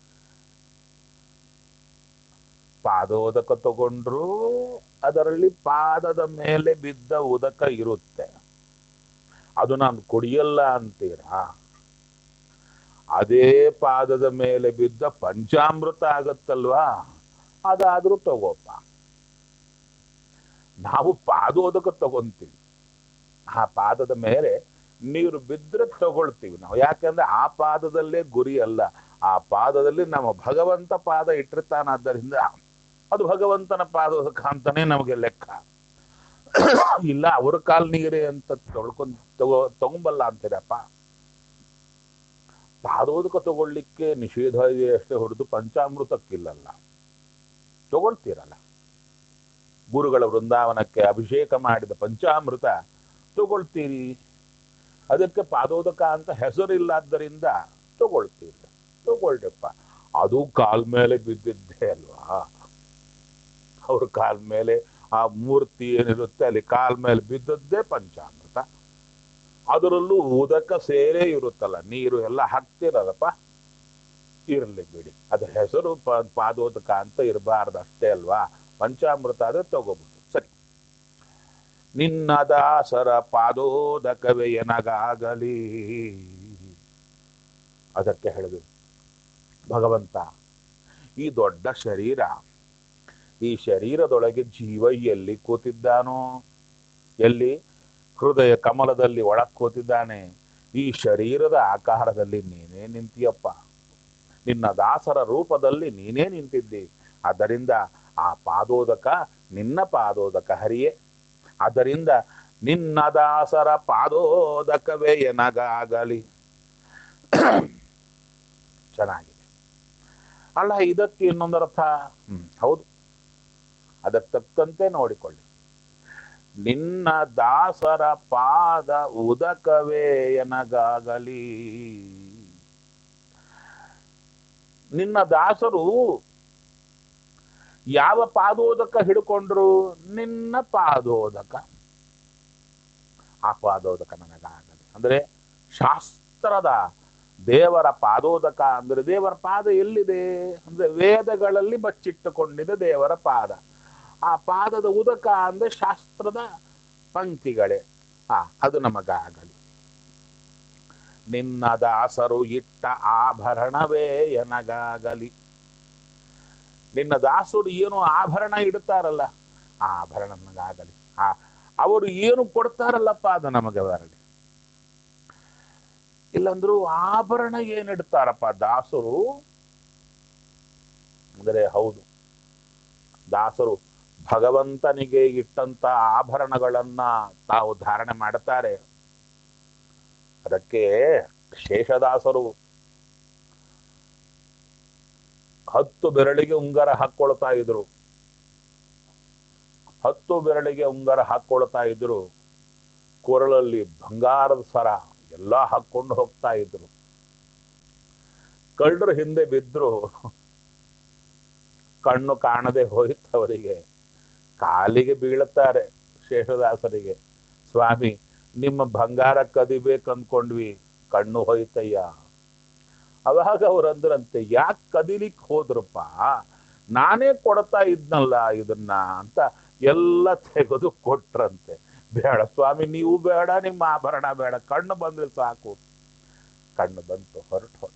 Speaker 1: ಪಾದೋದಕ ತಗೊಂಡ್ರು ಅದರಲ್ಲಿ ಪಾದದ ಮೇಲೆ ಬಿದ್ದ ಉದಕ ಇರುತ್ತೆ ಅದು ನಾನು ಕುಡಿಯಲ್ಲ ಅಂತೀರಾ ಅದೇ ಪಾದದ ಮೇಲೆ ಬಿದ್ದ ಪಂಚಾಮೃತ ಆಗತ್ತಲ್ವಾ ಅದಾದ್ರೂ ತಗೋಪ ನಾವು ಪಾದೋದಕ ತಗೊಂತೀವಿ ಆ ಪಾದದ ಮೇಲೆ ನೀರು ಬಿದ್ದರೆ ತಗೊಳ್ತೀವಿ ನಾವು ಯಾಕಂದ್ರೆ ಆ ಪಾದದಲ್ಲೇ ಗುರಿ ಅಲ್ಲ ಆ ಪಾದದಲ್ಲಿ ನಮ್ಮ ಭಗವಂತ ಪಾದ ಇಟ್ಟಿರ್ತಾನಾದ್ದರಿಂದ ಅದು ಭಗವಂತನ ಪಾದೋದಕ ಅಂತಾನೆ ನಮಗೆ ಲೆಕ್ಕ ಇಲ್ಲ ಅವ್ರ ಕಾಲ್ ನೀರೇ ಅಂತ ತೊಳ್ಕೊಂಡ್ ತಗೋ ತಗೊಂಬಲ್ಲ ಅಂತೀರಪ್ಪ ಪಾದೋದಕ ತಗೊಳ್ಳಿಕ್ಕೆ ನಿಷೇಧ ಇದೆ ಅಷ್ಟೇ ಹೊರತು ಪಂಚಾಮೃತಕ್ಕಿಲ್ಲಲ್ಲ ತಗೊಳ್ತೀರಲ್ಲ ಗುರುಗಳ ವೃಂದಾವನಕ್ಕೆ ಅಭಿಷೇಕ ಮಾಡಿದ ಪಂಚಾಮೃತ ತಗೊಳ್ತೀರಿ ಅದಕ್ಕೆ ಪಾದೋದಕ ಅಂತ ಹೆಸರಿಲ್ಲಾದ್ದರಿಂದ ತಗೊಳ್ತೀರಿ ತಗೊಳ್ರಪ್ಪ ಅದು ಕಾಲ್ ಮೇಲೆ ಬಿದ್ದಿದ್ದೆ ಅಲ್ವಾ ಅವ್ರ ಕಾಲ್ ಮೇಲೆ ಆ ಮೂರ್ತಿ ಏನಿರುತ್ತೆ ಅಲ್ಲಿ ಕಾಲ್ ಮೇಲೆ ಬಿದ್ದದ್ದೇ ಪಂಚಾಮೃತ ಅದರಲ್ಲೂ ಉದಕ ಸೇರೇ ಇರುತ್ತಲ್ಲ ನೀರು ಎಲ್ಲ ಹಾಕ್ತಿರಲ್ಲಪ್ಪ ಇರಲಿ ಬಿಡಿ ಅದ್ರ ಹೆಸರು ಪ- ಪಾದೋದಕ ಅಂತ ಇರಬಾರ್ದು ಅಷ್ಟೇ ಅಲ್ವಾ ಪಂಚಾಮೃತ ಆದ್ರೆ ತಗೋಬಹುದು ಸರಿ ನಿನ್ನ ದಾಸರ ಪಾದೋದಕವೇ ಎನಗಾಗಲಿ ಅದಕ್ಕೆ ಹೇಳಿದ್ರು ಭಗವಂತ ಈ ದೊಡ್ಡ ಶರೀರ ಈ ಶರೀರದೊಳಗೆ ಜೀವ ಎಲ್ಲಿ ಕೂತಿದ್ದಾನೋ ಎಲ್ಲಿ ಹೃದಯ ಕಮಲದಲ್ಲಿ ಒಳಗ್ ಕೂತಿದ್ದಾನೆ ಈ ಶರೀರದ ಆಕಾರದಲ್ಲಿ ನೀನೇ ನಿಂತಿಯಪ್ಪ ನಿನ್ನ ದಾಸರ ರೂಪದಲ್ಲಿ ನೀನೇ ನಿಂತಿದ್ದಿ ಆದ್ದರಿಂದ ಆ ಪಾದೋದಕ ನಿನ್ನ ಪಾದೋದಕ ಹರಿಯೇ ಆದ್ದರಿಂದ ನಿನ್ನ ದಾಸರ ಪಾದೋದಕವೇ ಎನಗಾಗಲಿ ಚೆನ್ನಾಗಿದೆ ಅಲ್ಲ ಇದಕ್ಕೆ ಇನ್ನೊಂದರ್ಥ ಹ್ಮ್ ಹೌದು ಅದಕ್ಕೆ ತಕ್ಕಂತೆ ನೋಡಿಕೊಳ್ಳಿ ನಿನ್ನ ದಾಸರ ಪಾದ ಉದಕವೇ ಎನಗಾಗಲಿ ನಿನ್ನ ದಾಸರು ಯಾವ ಪಾದೋದಕ ಹಿಡ್ಕೊಂಡ್ರು ನಿನ್ನ ಪಾದೋದಕ ಆ ಪಾದೋದಕ ನನಗಾಗಲಿ ಅಂದ್ರೆ ಶಾಸ್ತ್ರದ ದೇವರ ಪಾದೋದಕ ಅಂದ್ರೆ ದೇವರ ಪಾದ ಎಲ್ಲಿದೆ ಅಂದ್ರೆ ವೇದಗಳಲ್ಲಿ ಬಚ್ಚಿಟ್ಟುಕೊಂಡಿದೆ ದೇವರ ಪಾದ ಆ ಪಾದದ ಉದಕ ಅಂದ್ರೆ ಶಾಸ್ತ್ರದ ಪಂಕ್ತಿಗಳೇ ಆ ಅದು ನಮಗಾಗಲಿ ನಿನ್ನ ದಾಸರು ಇಟ್ಟ ಆಭರಣವೇ ಎನಗಾಗಲಿ ನಿನ್ನ ದಾಸರು ಏನು ಆಭರಣ ಇಡ್ತಾರಲ್ಲ ಆ ಆಭರಣ ನಮಗಾಗಲಿ ಆ ಅವರು ಏನು ಕೊಡ್ತಾರಲ್ಲಪ್ಪ ಅದು ನಮಗೆ ಬರಲಿ ಇಲ್ಲಂದ್ರು ಆಭರಣ ಏನಿಡ್ತಾರಪ್ಪ ದಾಸರು ಅಂದರೆ ಹೌದು ದಾಸರು ಭಗವಂತನಿಗೆ ಇಟ್ಟಂತ ಆಭರಣಗಳನ್ನ ತಾವು ಧಾರಣೆ ಮಾಡುತ್ತಾರೆ ಅದಕ್ಕೆ ಶೇಷದಾಸರು ಹತ್ತು ಬೆರಳಿಗೆ ಉಂಗರ ಹಾಕೊಳ್ತಾ ಇದ್ರು ಹತ್ತು ಬೆರಳಿಗೆ ಉಂಗರ ಹಾಕೊಳ್ತಾ ಇದ್ರು ಕೊರಳಲ್ಲಿ ಬಂಗಾರದ ಸರ ಎಲ್ಲ ಹಾಕೊಂಡು ಹೋಗ್ತಾ ಇದ್ರು ಕಳ್ಳರು ಹಿಂದೆ ಬಿದ್ರು ಕಣ್ಣು ಕಾಣದೆ ಹೋಯ್ತು ಅವರಿಗೆ ಕಾಲಿಗೆ ಬೀಳುತ್ತಾರೆ ಶೇಷದಾಸರಿಗೆ ಸ್ವಾಮಿ ನಿಮ್ಮ ಬಂಗಾರ ಕದಿಬೇಕಂದ್ಕೊಂಡ್ವಿ ಕಣ್ಣು ಹೋಯ್ತಯ್ಯ ಅವಾಗ ಅವ್ರಂದ್ರಂತೆ ಯಾಕೆ ಕದಿಲಿಕ್ ಹೋದ್ರಪ್ಪ ನಾನೇ ಕೊಡ್ತಾ ಇದ್ನಲ್ಲ ಇದನ್ನ ಅಂತ ಎಲ್ಲ ತೆಗೆದು ಕೊಟ್ರಂತೆ ಬೇಡ ಸ್ವಾಮಿ ನೀವು ಬೇಡ ನಿಮ್ಮ ಆಭರಣ ಬೇಡ ಕಣ್ಣು ಬಂದ್ರೆ ಸಾಕು ಕಣ್ಣು ಬಂತು ಹೊರಟು ಹೋದ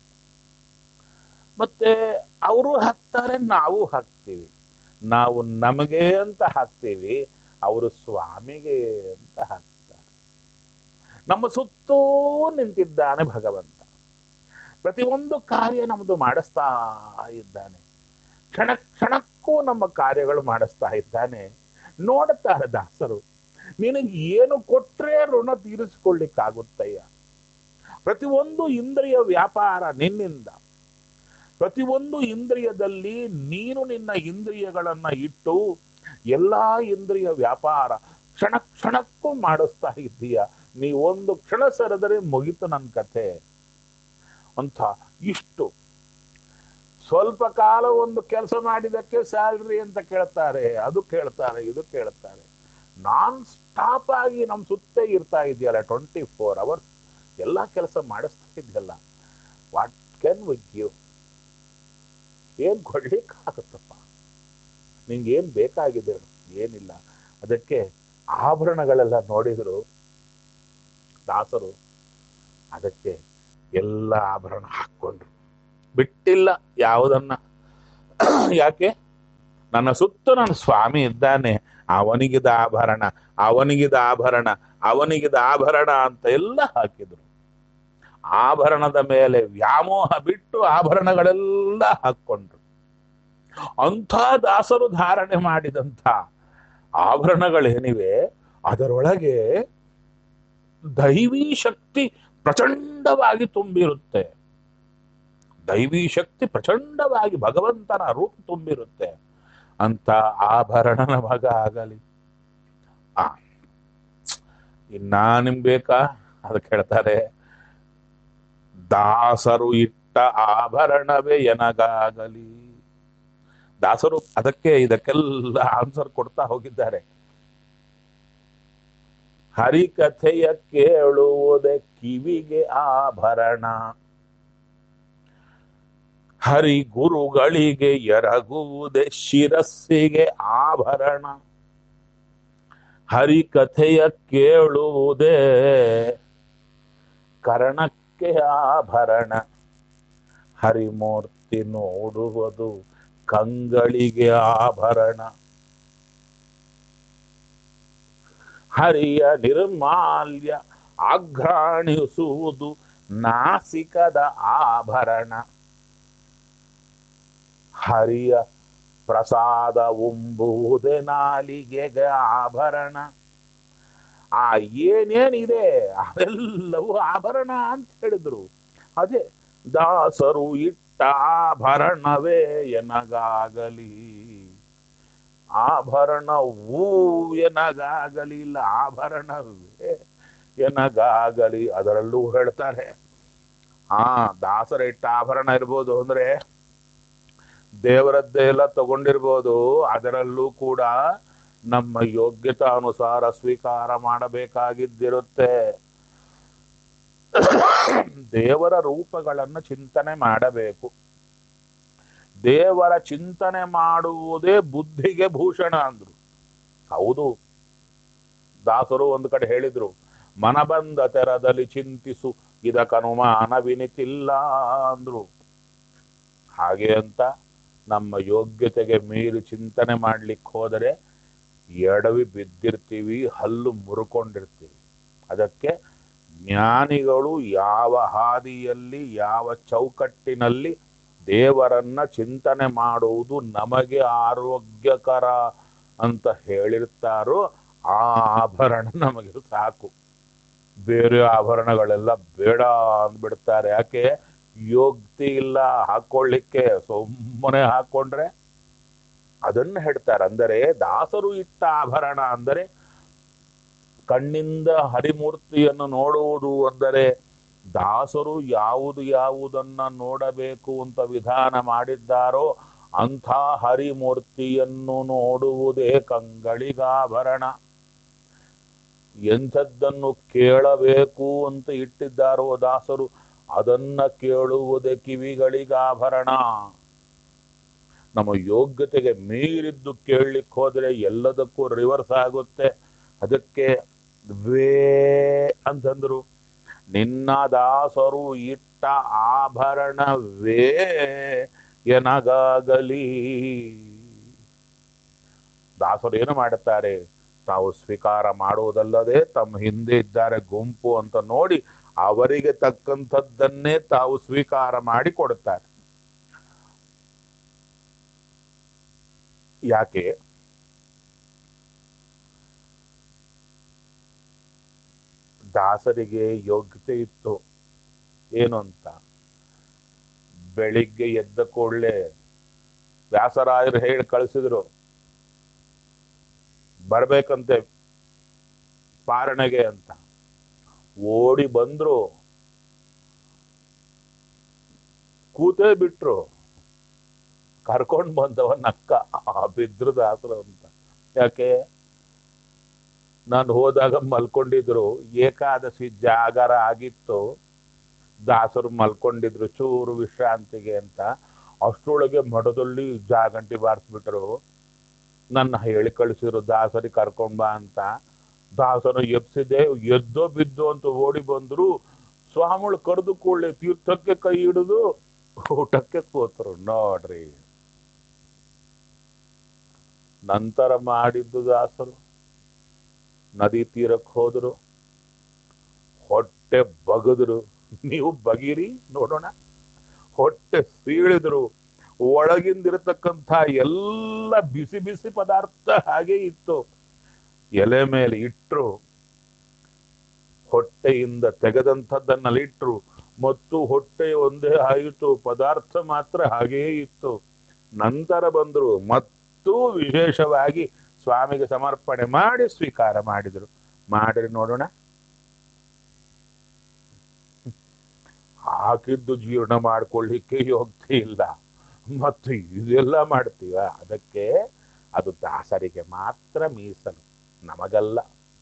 Speaker 1: ಮತ್ತೆ ಅವರು ಹಾಕ್ತಾರೆ ನಾವು ಹಾಕ್ತೀವಿ ನಾವು ನಮಗೆ ಅಂತ ಹಾಕ್ತೀವಿ ಅವರು ಸ್ವಾಮಿಗೆ ಅಂತ ಹಾಕ್ತಾರೆ ನಮ್ಮ ಸುತ್ತೂ ನಿಂತಿದ್ದಾನೆ ಭಗವಂತ ಪ್ರತಿಯೊಂದು ಕಾರ್ಯ ನಮ್ಮದು ಮಾಡಿಸ್ತಾ ಇದ್ದಾನೆ ಕ್ಷಣ ಕ್ಷಣಕ್ಕೂ ನಮ್ಮ ಕಾರ್ಯಗಳು ಮಾಡಿಸ್ತಾ ಇದ್ದಾನೆ ನೋಡುತ್ತಾರೆ ದಾಸರು ನಿನಗೆ ಏನು ಕೊಟ್ರೆ ಋಣ ತೀರಿಸಿಕೊಳ್ಳಿಕ್ಕಾಗುತ್ತಯ್ಯ ಪ್ರತಿಯೊಂದು ಇಂದ್ರಿಯ ವ್ಯಾಪಾರ ನಿನ್ನಿಂದ ಪ್ರತಿಯೊಂದು ಇಂದ್ರಿಯದಲ್ಲಿ ನೀನು ನಿನ್ನ ಇಂದ್ರಿಯಗಳನ್ನ ಇಟ್ಟು ಎಲ್ಲಾ ಇಂದ್ರಿಯ ವ್ಯಾಪಾರ ಕ್ಷಣ ಕ್ಷಣಕ್ಕೂ ಮಾಡಿಸ್ತಾ ಇದ್ದೀಯ ನೀವೊಂದು ಕ್ಷಣ ಸರಿದರೆ ಮುಗಿತು ನನ್ನ ಕಥೆ ಅಂತ ಇಷ್ಟು ಸ್ವಲ್ಪ ಕಾಲ ಒಂದು ಕೆಲಸ ಮಾಡಿದಕ್ಕೆ ಸ್ಯಾಲ್ರಿ ಅಂತ ಕೇಳ್ತಾರೆ ಅದು ಕೇಳ್ತಾರೆ ಇದು ಕೇಳ್ತಾರೆ ನಾನ್ ಸ್ಟಾಪ್ ಆಗಿ ನಮ್ ಸುತ್ತ ಇರ್ತಾ ಇದೆಯಲ್ಲ ಟ್ವೆಂಟಿ ಫೋರ್ ಅವರ್ಸ್ ಎಲ್ಲ ಕೆಲಸ ಮಾಡಿಸ್ತಾ ಇದೆಯಲ್ಲ ವಾಟ್ ಕ್ಯಾನ್ ವಿ ಗಿವ್ ಏನ್ ಕೊಡ್ಲಿಕ್ಕಾಗತ್ತಪ್ಪ ನಿಂಗೆ ಏನ್ ಬೇಕಾಗಿದೆ ಏನಿಲ್ಲ ಅದಕ್ಕೆ ಆಭರಣಗಳೆಲ್ಲ ನೋಡಿದ್ರು ದಾಸರು ಅದಕ್ಕೆ ಎಲ್ಲ ಆಭರಣ ಹಾಕೊಂಡ್ರು ಬಿಟ್ಟಿಲ್ಲ ಯಾವುದನ್ನ ಯಾಕೆ ನನ್ನ ಸುತ್ತ ನನ್ನ ಸ್ವಾಮಿ ಇದ್ದಾನೆ ಅವನಿಗಿದ ಆಭರಣ ಅವನಿಗಿದ ಆಭರಣ ಅವನಿಗಿದ ಆಭರಣ ಅಂತ ಎಲ್ಲ ಹಾಕಿದ್ರು ಆಭರಣದ ಮೇಲೆ ವ್ಯಾಮೋಹ ಬಿಟ್ಟು ಆಭರಣಗಳೆಲ್ಲ ಹಾಕೊಂಡ್ರು ಅಂಥ ದಾಸರು ಧಾರಣೆ ಮಾಡಿದಂಥ ಆಭರಣಗಳೇನಿವೆ ಅದರೊಳಗೆ ದೈವೀ ಶಕ್ತಿ ಪ್ರಚಂಡವಾಗಿ ತುಂಬಿರುತ್ತೆ ದೈವೀ ಶಕ್ತಿ ಪ್ರಚಂಡವಾಗಿ ಭಗವಂತನ ರೂಪ ತುಂಬಿರುತ್ತೆ ಅಂತ ಆಭರಣ ನಮಗ ಆಗಲಿ ಆ ಇನ್ನ ನಿಮ್ ಬೇಕಾ ಅದಕ್ಕೆ ಹೇಳ್ತಾರೆ ದಾಸರು ಇಟ್ಟ ಆಭರಣವೇ ಎನಗಾಗಲಿ ದಾಸರು ಅದಕ್ಕೆ ಇದಕ್ಕೆಲ್ಲ ಆನ್ಸರ್ ಕೊಡ್ತಾ ಹೋಗಿದ್ದಾರೆ ಹರಿಕಥೆಯ ಕೇಳುವುದೇ ಕಿವಿಗೆ ಆಭರಣ ಹರಿ ಗುರುಗಳಿಗೆ ಎರಗುವುದೇ ಶಿರಸ್ಸಿಗೆ ಆಭರಣ ಹರಿಕಥೆಯ ಕೇಳುವುದೇ ಕರ್ಣಕ್ಕೆ ಆಭರಣ ಹರಿಮೂರ್ತಿ ನೋಡುವುದು ಕಂಗಳಿಗೆ ಆಭರಣ ಹರಿಯ ನಿರ್ಮಾಲ್ಯ ಆಘ್ರಾಣಿಸುವುದು ನಾಸಿಕದ ಆಭರಣ ಹರಿಯ ಪ್ರಸಾದ ಉಂಬುವುದೇ ನಾಲಿಗೆಗೆ ಆಭರಣ ಆ ಏನೇನಿದೆ ಅವೆಲ್ಲವೂ ಆಭರಣ ಅಂತ ಹೇಳಿದ್ರು ಅದೇ ದಾಸರು ಇಟ್ಟ ಆಭರಣವೇ ಎನಗಾಗಲಿ ಆಭರಣವೂ ಎನಗಾಗಲಿ ಇಲ್ಲ ಆಭರಣವೇ ಎನಗಾಗಲಿ ಅದರಲ್ಲೂ ಹೇಳ್ತಾರೆ ಆ ದಾಸರ ಇಟ್ಟ ಆಭರಣ ಇರ್ಬೋದು ಅಂದ್ರೆ ದೇವರದ್ದೇ ಎಲ್ಲ ತಗೊಂಡಿರ್ಬೋದು ಅದರಲ್ಲೂ ಕೂಡ ನಮ್ಮ ಯೋಗ್ಯತಾನುಸಾರ ಸ್ವೀಕಾರ ಮಾಡಬೇಕಾಗಿದ್ದಿರುತ್ತೆ ದೇವರ ರೂಪಗಳನ್ನು ಚಿಂತನೆ ಮಾಡಬೇಕು ದೇವರ ಚಿಂತನೆ ಮಾಡುವುದೇ ಬುದ್ಧಿಗೆ ಭೂಷಣ ಅಂದ್ರು ಹೌದು ದಾಸರು ಒಂದು ಕಡೆ ಹೇಳಿದ್ರು ಮನಬಂದ ತೆರದಲ್ಲಿ ಚಿಂತಿಸು ಇದಕ್ಕನುಮಾನವಿನಿತಿಲ್ಲ ಅಂದ್ರು ಹಾಗೆ ಅಂತ ನಮ್ಮ ಯೋಗ್ಯತೆಗೆ ಮೀರಿ ಚಿಂತನೆ ಮಾಡ್ಲಿಕ್ಕೆ ಹೋದರೆ ಎಡವಿ ಬಿದ್ದಿರ್ತೀವಿ ಹಲ್ಲು ಮುರುಕೊಂಡಿರ್ತೀವಿ ಅದಕ್ಕೆ ಜ್ಞಾನಿಗಳು ಯಾವ ಹಾದಿಯಲ್ಲಿ ಯಾವ ಚೌಕಟ್ಟಿನಲ್ಲಿ ದೇವರನ್ನ ಚಿಂತನೆ ಮಾಡುವುದು ನಮಗೆ ಆರೋಗ್ಯಕರ ಅಂತ ಹೇಳಿರ್ತಾರೋ ಆ ಆಭರಣ ನಮಗೆ ಸಾಕು ಬೇರೆ ಆಭರಣಗಳೆಲ್ಲ ಬೇಡ ಅಂದ್ಬಿಡ್ತಾರೆ ಯಾಕೆ ಯೋಗ್ತಿ ಇಲ್ಲ ಹಾಕೊಳ್ಳಿಕ್ಕೆ ಸುಮ್ಮನೆ ಹಾಕೊಂಡ್ರೆ ಅದನ್ನ ಹೇಳ್ತಾರೆ ಅಂದರೆ ದಾಸರು ಇಟ್ಟ ಆಭರಣ ಅಂದರೆ ಕಣ್ಣಿಂದ ಹರಿಮೂರ್ತಿಯನ್ನು ನೋಡುವುದು ಅಂದರೆ ದಾಸರು ಯಾವುದು ಯಾವುದನ್ನ ನೋಡಬೇಕು ಅಂತ ವಿಧಾನ ಮಾಡಿದ್ದಾರೋ ಅಂಥ ಹರಿಮೂರ್ತಿಯನ್ನು ನೋಡುವುದೇ ಕಂಗಳಿಗಾಭರಣ ಎಂಥದ್ದನ್ನು ಕೇಳಬೇಕು ಅಂತ ಇಟ್ಟಿದ್ದಾರೋ ದಾಸರು ಅದನ್ನ ಕೇಳುವುದೇ ಕಿವಿಗಳಿಗಾಭರಣ ನಮ್ಮ ಯೋಗ್ಯತೆಗೆ ಮೀರಿದ್ದು ಕೇಳಲಿಕ್ಕೆ ಹೋದ್ರೆ ಎಲ್ಲದಕ್ಕೂ ರಿವರ್ಸ್ ಆಗುತ್ತೆ ಅದಕ್ಕೆ ವೇ ಅಂತಂದ್ರು ನಿನ್ನ ದಾಸರು ಇಟ್ಟ ಆಭರಣವೇ ಎನಗಾಗಲಿ ದಾಸರು ಏನು ಮಾಡುತ್ತಾರೆ ತಾವು ಸ್ವೀಕಾರ ಮಾಡುವುದಲ್ಲದೆ ತಮ್ಮ ಹಿಂದೆ ಇದ್ದಾರೆ ಗುಂಪು ಅಂತ ನೋಡಿ ಅವರಿಗೆ ತಕ್ಕಂಥದ್ದನ್ನೇ ತಾವು ಸ್ವೀಕಾರ ಮಾಡಿ ಕೊಡುತ್ತಾರೆ ಯಾಕೆ ದಾಸರಿಗೆ ಯೋಗ್ಯತೆ ಇತ್ತು ಏನು ಅಂತ ಬೆಳಿಗ್ಗೆ ಎದ್ದ ಕೂಡಲೇ ವ್ಯಾಸರಾಯರು ಹೇಳಿ ಕಳಿಸಿದ್ರು ಬರ್ಬೇಕಂತೆ ಪಾರಣೆಗೆ ಅಂತ ಓಡಿ ಬಂದ್ರು ಕೂತೇ ಬಿಟ್ರು ಕರ್ಕೊಂಡ್ ಬಂದವ ನಕ್ಕ ಆ ಬಿದ್ರು ದಾಸರು ಅಂತ ಯಾಕೆ ನಾನು ಹೋದಾಗ ಮಲ್ಕೊಂಡಿದ್ರು ಏಕಾದಶಿ ಜಾಗರ ಆಗಿತ್ತು ದಾಸರು ಮಲ್ಕೊಂಡಿದ್ರು ಚೂರು ವಿಶ್ರಾಂತಿಗೆ ಅಂತ ಅಷ್ಟರೊಳಗೆ ಮಠದಲ್ಲಿ ಜಾಗಂಟಿ ಬಾರಿಸ್ಬಿಟ್ರು ನನ್ನ ಹೇಳಿ ಕಳಿಸಿದ್ರು ದಾಸರಿ ಕರ್ಕೊಂಡ್ ಬಾ ಅಂತ ದಾಸನು ಎಬ್ಸಿದೆ ಎದ್ದೋ ಬಿದ್ದು ಅಂತ ಓಡಿ ಬಂದ್ರು ಸ್ವಾಮಿಗಳು ಕರೆದು ಕೂಡಲೇ ತೀರ್ಥಕ್ಕೆ ಕೈ ಹಿಡಿದು ಊಟಕ್ಕೆ ಕೂತರು ನೋಡ್ರಿ ನಂತರ ಮಾಡಿದ್ದು ದಾಸರು ನದಿ ತೀರಕ್ಕೆ ಹೋದ್ರು ಹೊಟ್ಟೆ ಬಗದ್ರು ನೀವು ಬಗೀರಿ ನೋಡೋಣ ಹೊಟ್ಟೆ ಸೀಳಿದ್ರು ಒಳಗಿಂದಿರತಕ್ಕಂಥ ಎಲ್ಲ ಬಿಸಿ ಬಿಸಿ ಪದಾರ್ಥ ಹಾಗೆ ಇತ್ತು ಎಲೆ ಮೇಲೆ ಇಟ್ರು ಹೊಟ್ಟೆಯಿಂದ ತೆಗೆದಂಥದ್ದನ್ನಲ್ಲಿ ಇಟ್ರು ಮತ್ತು ಹೊಟ್ಟೆ ಒಂದೇ ಆಯಿತು ಪದಾರ್ಥ ಮಾತ್ರ ಹಾಗೇ ಇತ್ತು ನಂತರ ಬಂದರು ಮತ್ತು ವಿಶೇಷವಾಗಿ ಸ್ವಾಮಿಗೆ ಸಮರ್ಪಣೆ ಮಾಡಿ ಸ್ವೀಕಾರ ಮಾಡಿದರು ಮಾಡಿರಿ ನೋಡೋಣ ಹಾಕಿದ್ದು ಜೀರ್ಣ ಮಾಡ್ಕೊಳ್ಳಿಕ್ಕೆ ಯೋಗ್ಯ ಇಲ್ಲ ಮತ್ತು ಇದೆಲ್ಲ ಮಾಡ್ತೀವ ಅದಕ್ಕೆ ಅದು ದಾಸರಿಗೆ ಮಾತ್ರ ಮೀಸಲು ನಮಗಲ್ಲ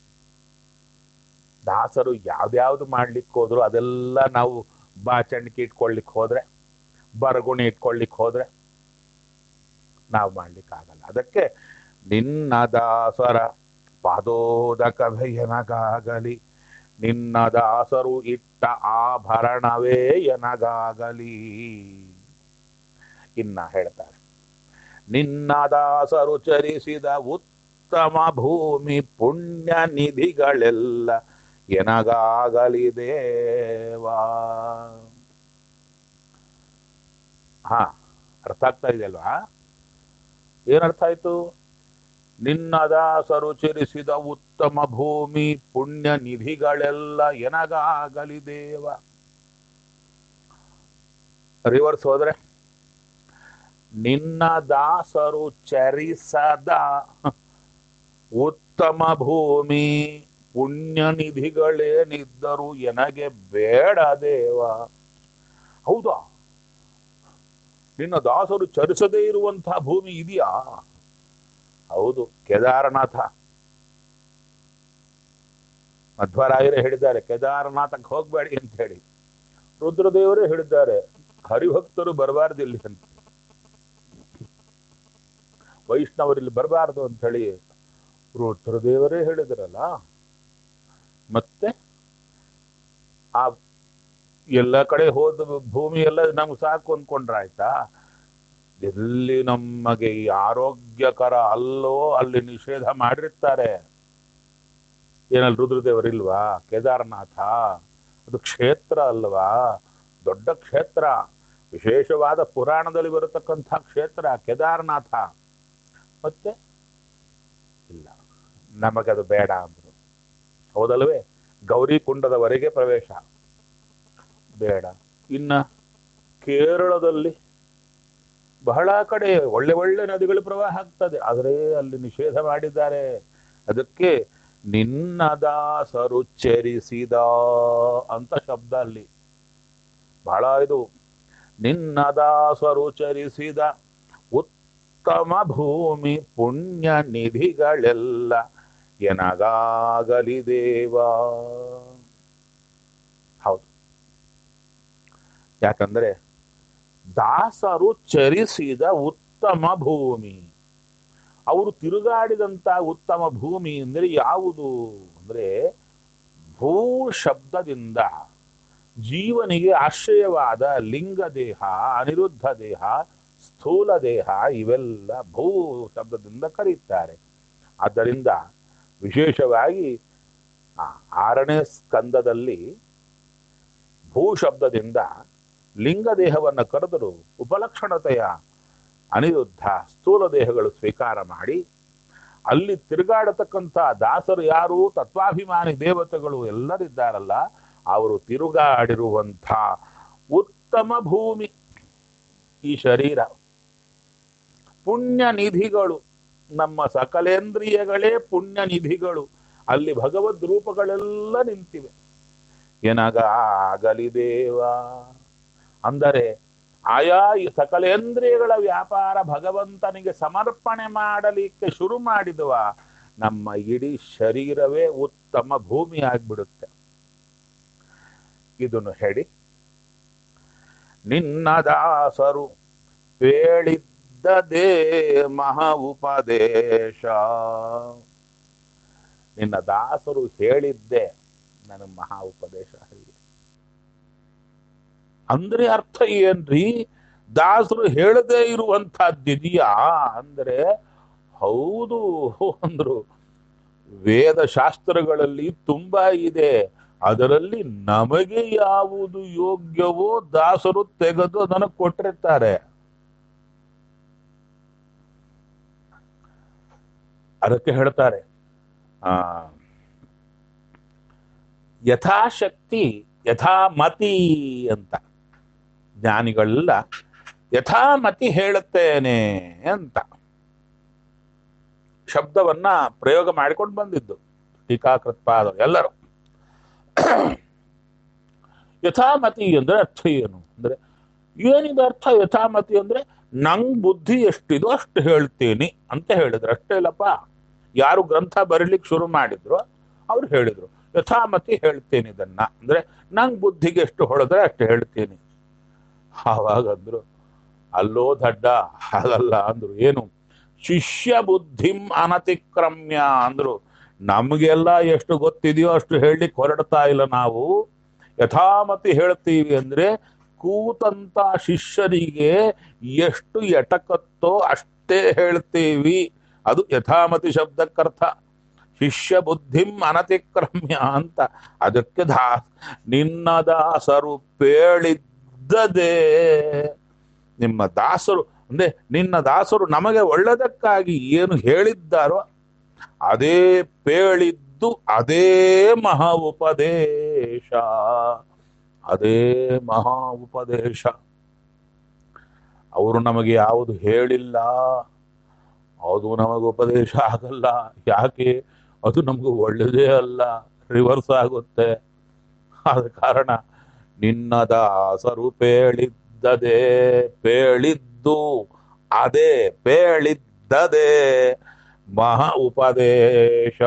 Speaker 1: ದಾಸರು ಯಾವ್ದ್ಯಾವ್ದು ಮಾಡ್ಲಿಕ್ಕೆ ಹೋದ್ರು ಅದೆಲ್ಲ ನಾವು ಬಾಚಣಿಕೆ ಇಟ್ಕೊಳ್ಲಿಕ್ಕೆ ಹೋದ್ರೆ ಬರಗುಣಿ ಇಟ್ಕೊಳ್ಲಿಕ್ಕೆ ಹೋದ್ರೆ ನಾವು ಮಾಡ್ಲಿಕ್ಕಾಗಲ್ಲ ಅದಕ್ಕೆ ನಿನ್ನ ದಾಸರ ಪಾದೋದಕ ಭಯನಗಾಗಲಿ ನಿನ್ನ ದಾಸರು ಇಟ್ಟ ಆಭರಣವೇ ಎನಗಾಗಲಿ ಇನ್ನ ಹೇಳ್ತಾರೆ ನಿನ್ನ ದಾಸರು ಚರಿಸಿದ ಉತ್ತಮ ಭೂಮಿ ಪುಣ್ಯ ನಿಧಿಗಳೆಲ್ಲ ಎನಗಾಗಲಿ ದೇವಾ ಹಾ ಅರ್ಥ ಆಗ್ತಾ ಇದೆ ಅಲ್ವಾ ಏನರ್ಥ ಆಯ್ತು ನಿನ್ನ ದಾಸರು ಚರಿಸಿದ ಉತ್ತಮ ಭೂಮಿ ಪುಣ್ಯ ನಿಧಿಗಳೆಲ್ಲ ಎನಗಾಗಲಿ ದೇವ ರಿವರ್ಸ್ ಹೋದ್ರೆ ನಿನ್ನ ದಾಸರು ಚರಿಸದ ಉತ್ತಮ ಭೂಮಿ ಪುಣ್ಯ ನಿಧಿಗಳೇನಿದ್ದರು ಎನಗೆ ಬೇಡ ದೇವ ಹೌದಾ ನಿನ್ನ ದಾಸರು ಚರಿಸದೇ ಇರುವಂತಹ ಭೂಮಿ ಇದೆಯಾ ಹೌದು ಕೇದಾರನಾಥ ಮಧ್ವರಾಯರೇ ಹೇಳಿದ್ದಾರೆ ಕೇದಾರನಾಥಕ್ಕೆ ಹೋಗ್ಬೇಡಿ ಅಂತ ಹೇಳಿ ರುದ್ರದೇವರೇ ಹೇಳಿದ್ದಾರೆ ಹರಿಭಕ್ತರು ಬರಬಾರ್ದು ಇಲ್ಲಿ ಅಂತ ವೈಷ್ಣವರು ಇಲ್ಲಿ ಬರಬಾರ್ದು ಅಂತ ಹೇಳಿ ರುದ್ರದೇವರೇ ಹೇಳಿದ್ರಲ್ಲ ಮತ್ತೆ ಆ ಎಲ್ಲ ಕಡೆ ಹೋದ ಭೂಮಿ ಎಲ್ಲ ನಮ್ಗೆ ಸಾಕು ಅಂದ್ಕೊಂಡ್ರೆ ಆಯ್ತಾ ಎಲ್ಲಿ ನಮಗೆ ಈ ಆರೋಗ್ಯಕರ ಅಲ್ಲೋ ಅಲ್ಲಿ ನಿಷೇಧ ಮಾಡಿರ್ತಾರೆ ಏನಲ್ಲಿ ರುದ್ರದೇವರಿಲ್ವಾ ಕೇದಾರನಾಥ ಅದು ಕ್ಷೇತ್ರ ಅಲ್ವಾ ದೊಡ್ಡ ಕ್ಷೇತ್ರ ವಿಶೇಷವಾದ ಪುರಾಣದಲ್ಲಿ ಬರತಕ್ಕಂಥ ಕ್ಷೇತ್ರ ಕೇದಾರನಾಥ ಮತ್ತೆ ಇಲ್ಲ ನಮಗದು ಬೇಡ ಅಂದ್ರು ಹೌದಲ್ವೇ ಗೌರಿ ಕುಂಡದವರೆಗೆ ಪ್ರವೇಶ ಬೇಡ ಇನ್ನ ಕೇರಳದಲ್ಲಿ ಬಹಳ ಕಡೆ ಒಳ್ಳೆ ಒಳ್ಳೆ ನದಿಗಳು ಪ್ರವಾಹ ಆಗ್ತದೆ ಆದರೆ ಅಲ್ಲಿ ನಿಷೇಧ ಮಾಡಿದ್ದಾರೆ ಅದಕ್ಕೆ ನಿನ್ನ ದಾಸರು ಚರಿಸಿದ ಅಂತ ಶಬ್ದ ಅಲ್ಲಿ ಬಹಳ ಇದು ನಿನ್ನ ದಾಸರು ಚರಿಸಿದ ಉತ್ತಮ ಭೂಮಿ ಪುಣ್ಯ ನಿಧಿಗಳೆಲ್ಲ ಎನಗಾಗಲಿ ದೇವಾ ಹೌದು ಯಾಕಂದ್ರೆ ದಾಸರು ಚರಿಸಿದ ಉತ್ತಮ ಭೂಮಿ ಅವರು ತಿರುಗಾಡಿದಂತ ಉತ್ತಮ ಭೂಮಿ ಅಂದ್ರೆ ಯಾವುದು ಅಂದ್ರೆ ಭೂ ಶಬ್ದದಿಂದ ಜೀವನಿಗೆ ಆಶ್ರಯವಾದ ಲಿಂಗ ದೇಹ ಅನಿರುದ್ಧ ದೇಹ ಸ್ಥೂಲ ದೇಹ ಇವೆಲ್ಲ ಭೂ ಶಬ್ದದಿಂದ ಕರೆಯುತ್ತಾರೆ ಆದ್ದರಿಂದ ವಿಶೇಷವಾಗಿ ಆ ಆರನೇ ಸ್ಕಂದದಲ್ಲಿ ಭೂ ಶಬ್ದದಿಂದ ಲಿಂಗ ದೇಹವನ್ನು ಕರೆದರು ಉಪಲಕ್ಷಣತೆಯ ಅನಿರುದ್ಧ ಸ್ಥೂಲ ದೇಹಗಳು ಸ್ವೀಕಾರ ಮಾಡಿ ಅಲ್ಲಿ ತಿರುಗಾಡತಕ್ಕಂಥ ದಾಸರು ಯಾರು ತತ್ವಾಭಿಮಾನಿ ದೇವತೆಗಳು ಎಲ್ಲರಿದ್ದಾರಲ್ಲ ಅವರು ತಿರುಗಾಡಿರುವಂಥ ಉತ್ತಮ ಭೂಮಿ ಈ ಶರೀರ ಪುಣ್ಯ ನಿಧಿಗಳು ನಮ್ಮ ಸಕಲೇಂದ್ರಿಯಗಳೇ ಪುಣ್ಯ ನಿಧಿಗಳು ಅಲ್ಲಿ ಭಗವದ್ ರೂಪಗಳೆಲ್ಲ ನಿಂತಿವೆ ಎನಗಾಗಲಿ ದೇವ ಅಂದರೆ ಆಯಾ ಈ ಸಕಲೇಂದ್ರಿಯಗಳ ವ್ಯಾಪಾರ ಭಗವಂತನಿಗೆ ಸಮರ್ಪಣೆ ಮಾಡಲಿಕ್ಕೆ ಶುರು ಮಾಡಿದುವ ನಮ್ಮ ಇಡೀ ಶರೀರವೇ ಉತ್ತಮ ಭೂಮಿ ಆಗ್ಬಿಡುತ್ತೆ ಇದನ್ನು ಹೇಳಿ ನಿನ್ನ ದಾಸರು ಹೇಳಿದ್ದದೇ ಮಹಾ ಉಪದೇಶ ನಿನ್ನ ದಾಸರು ಹೇಳಿದ್ದೆ ನನಗೆ ಮಹಾ ಉಪದೇಶ ಹರಿಯೇ ಅಂದ್ರೆ ಅರ್ಥ ಏನ್ರಿ ದಾಸರು ಹೇಳದೇ ಇರುವಂತಹದ್ದಿದೆಯಾ ಅಂದ್ರೆ ಹೌದು ಅಂದ್ರು ವೇದ ಶಾಸ್ತ್ರಗಳಲ್ಲಿ ತುಂಬಾ ಇದೆ ಅದರಲ್ಲಿ ನಮಗೆ ಯಾವುದು ಯೋಗ್ಯವೋ ದಾಸರು ತೆಗೆದು ಅದನ್ನು ಕೊಟ್ಟಿರ್ತಾರೆ ಅದಕ್ಕೆ ಹೇಳ್ತಾರೆ ಆ ಯಥಾಶಕ್ತಿ ಯಥಾಮತಿ ಅಂತ ಜ್ಞಾನಿಗಳೆಲ್ಲ ಯಥಾಮತಿ ಹೇಳುತ್ತೇನೆ ಅಂತ ಶಬ್ದವನ್ನ ಪ್ರಯೋಗ ಮಾಡಿಕೊಂಡು ಬಂದಿದ್ದು ಟೀಕಾಕೃತ್ಪಾದ ಎಲ್ಲರೂ ಯಥಾಮತಿ ಅಂದ್ರೆ ಅರ್ಥ ಏನು ಅಂದ್ರೆ ಏನಿದೆ ಅರ್ಥ ಯಥಾಮತಿ ಅಂದ್ರೆ ನಂಗ್ ಬುದ್ಧಿ ಎಷ್ಟಿದೋ ಅಷ್ಟು ಹೇಳ್ತೀನಿ ಅಂತ ಹೇಳಿದ್ರು ಅಷ್ಟೇ ಇಲ್ಲಪ್ಪ ಯಾರು ಗ್ರಂಥ ಬರೀಲಿಕ್ಕೆ ಶುರು ಮಾಡಿದ್ರು ಅವ್ರು ಹೇಳಿದ್ರು ಯಥಾಮತಿ ಹೇಳ್ತೇನೆ ಇದನ್ನ ಅಂದ್ರೆ ನಂಗ್ ಬುದ್ಧಿಗೆ ಎಷ್ಟು ಹೊಡೆದ್ರೆ ಅಷ್ಟು ಹೇಳ್ತೀನಿ ಆವಾಗ ಅಂದ್ರು ಅಲ್ಲೋ ದಡ್ಡ ಹಾಗಲ್ಲ ಅಂದ್ರು ಏನು ಶಿಷ್ಯ ಬುದ್ಧಿಂ ಅನತಿಕ್ರಮ್ಯ ಅಂದ್ರು ನಮಗೆಲ್ಲ ಎಷ್ಟು ಗೊತ್ತಿದೆಯೋ ಅಷ್ಟು ಹೇಳಲಿಕ್ಕೆ ಹೊರಡ್ತಾ ಇಲ್ಲ ನಾವು ಯಥಾಮತಿ ಹೇಳ್ತೀವಿ ಅಂದ್ರೆ ಕೂತಂತ ಶಿಷ್ಯರಿಗೆ ಎಷ್ಟು ಎಟಕತ್ತೋ ಅಷ್ಟೇ ಹೇಳ್ತೀವಿ ಅದು ಯಥಾಮತಿ ಶಬ್ದಕ್ಕರ್ಥ ಶಿಷ್ಯ ಬುದ್ಧಿಂ ಅನತಿಕ್ರಮ್ಯ ಅಂತ ಅದಕ್ಕೆ ದಾ ನಿನ್ನ ದಾಸರು ಪೇಳಿದ್ದದೇ ನಿಮ್ಮ ದಾಸರು ಅಂದ್ರೆ ನಿನ್ನ ದಾಸರು ನಮಗೆ ಒಳ್ಳೆದಕ್ಕಾಗಿ ಏನು ಹೇಳಿದ್ದಾರೋ ಅದೇ ಪೇಳಿದ್ದು ಅದೇ ಮಹಾ ಉಪದೇಶ ಅದೇ ಮಹಾ ಉಪದೇಶ ಅವರು ನಮಗೆ ಯಾವುದು ಹೇಳಿಲ್ಲ ಅದು ನಮಗೆ ಉಪದೇಶ ಆಗಲ್ಲ ಯಾಕೆ ಅದು ನಮಗೂ ಒಳ್ಳೆಯದೇ ಅಲ್ಲ ರಿವರ್ಸ್ ಆಗುತ್ತೆ ಆದ ಕಾರಣ ನಿನ್ನ ದಾಸರು ಪೇಳಿದ್ದದೇ ಪೇಳಿದ್ದು ಅದೇ ಪೇಳಿದ್ದದೇ ಮಹಾ ಉಪದೇಶ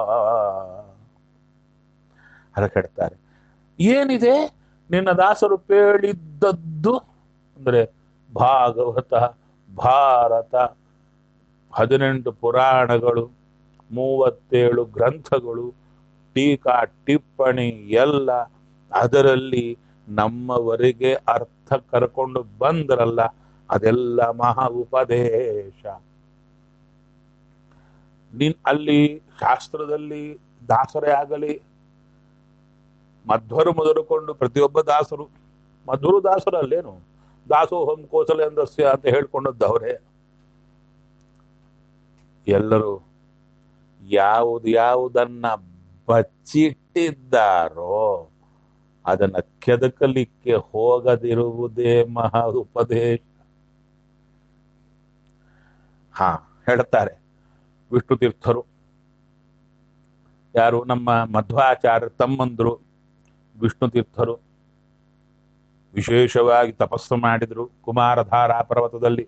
Speaker 1: ಅದಕ್ಕೆ ಹೇಳ್ತಾರೆ ಏನಿದೆ ನಿನ್ನ ದಾಸರು ಪೇಳಿದ್ದದ್ದು ಅಂದ್ರೆ ಭಾಗವತ ಭಾರತ ಹದಿನೆಂಟು ಪುರಾಣಗಳು ಮೂವತ್ತೇಳು ಗ್ರಂಥಗಳು ಟೀಕಾ ಟಿಪ್ಪಣಿ ಎಲ್ಲ ಅದರಲ್ಲಿ ನಮ್ಮವರಿಗೆ ಅರ್ಥ ಕರ್ಕೊಂಡು ಬಂದ್ರಲ್ಲ ಅದೆಲ್ಲ ಮಹಾ ಉಪದೇಶ ನಿನ್ ಅಲ್ಲಿ ಶಾಸ್ತ್ರದಲ್ಲಿ ದಾಸರೇ ಆಗಲಿ ಮಧ್ವರು ಮೊದಲುಕೊಂಡು ಪ್ರತಿಯೊಬ್ಬ ದಾಸರು ಮಧ್ವರು ದಾಸರು ಅಲ್ಲೇನು ದಾಸೋಹಂ ಕೋಸಲೇಂದ್ರಸ್ಯ ಅಂತ ಹೇಳ್ಕೊಂಡದ್ದವರೇ ಎಲ್ಲರೂ ಯಾವುದು ಯಾವುದನ್ನ ಬಚ್ಚಿಟ್ಟಿದ್ದಾರೋ ಅದನ್ನ ಕೆದಕಲಿಕ್ಕೆ ಹೋಗದಿರುವುದೇ ಮಹಾ ಉಪದೇಶ ಹಾ ಹೇಳ್ತಾರೆ ವಿಷ್ಣು ತೀರ್ಥರು ಯಾರು ನಮ್ಮ ಮಧ್ವಾಚಾರ್ಯ ತಮ್ಮಂದ್ರು ವಿಷ್ಣು ತೀರ್ಥರು ವಿಶೇಷವಾಗಿ ತಪಸ್ಸು ಮಾಡಿದ್ರು ಕುಮಾರಧಾರಾ ಪರ್ವತದಲ್ಲಿ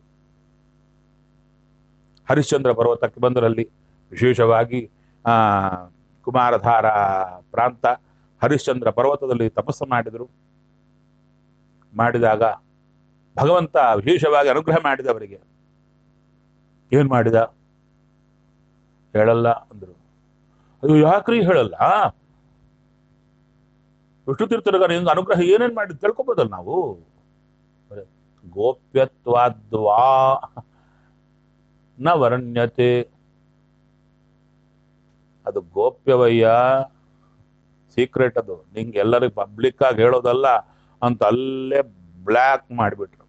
Speaker 1: ಹರಿಶ್ಚಂದ್ರ ಪರ್ವತಕ್ಕೆ ಬಂದರಲ್ಲಿ ವಿಶೇಷವಾಗಿ ಆ ಕುಮಾರಧಾರ ಪ್ರಾಂತ ಹರಿಶ್ಚಂದ್ರ ಪರ್ವತದಲ್ಲಿ ತಪಸ್ಸು ಮಾಡಿದರು ಮಾಡಿದಾಗ ಭಗವಂತ ವಿಶೇಷವಾಗಿ ಅನುಗ್ರಹ ಮಾಡಿದವರಿಗೆ ಏನ್ ಮಾಡಿದ ಹೇಳಲ್ಲ ಅಂದ್ರು ಅದು ಯಾಕ್ರಿ ಹೇಳಲ್ಲ ವಿಷ್ಣು ತೀರ್ಥರಿಗೆ ನಿಂಗೆ ಅನುಗ್ರಹ ಏನೇನ್ ಮಾಡಿ ತಿಳ್ಕೊಬೋದಲ್ಲ ನಾವು ಗೋಪ್ಯತ್ವಾದ್ವಾ ನ ವರ್ಣ್ಯತೆ ಅದು ಗೋಪ್ಯವಯ್ಯ ಸೀಕ್ರೆಟ್ ಅದು ನಿಂಗೆ ಎಲ್ಲರಿಗೂ ಪಬ್ಲಿಕ್ ಆಗಿ ಹೇಳೋದಲ್ಲ ಅಂತ ಅಲ್ಲೇ ಬ್ಲ್ಯಾಕ್ ಮಾಡಿಬಿಟ್ರು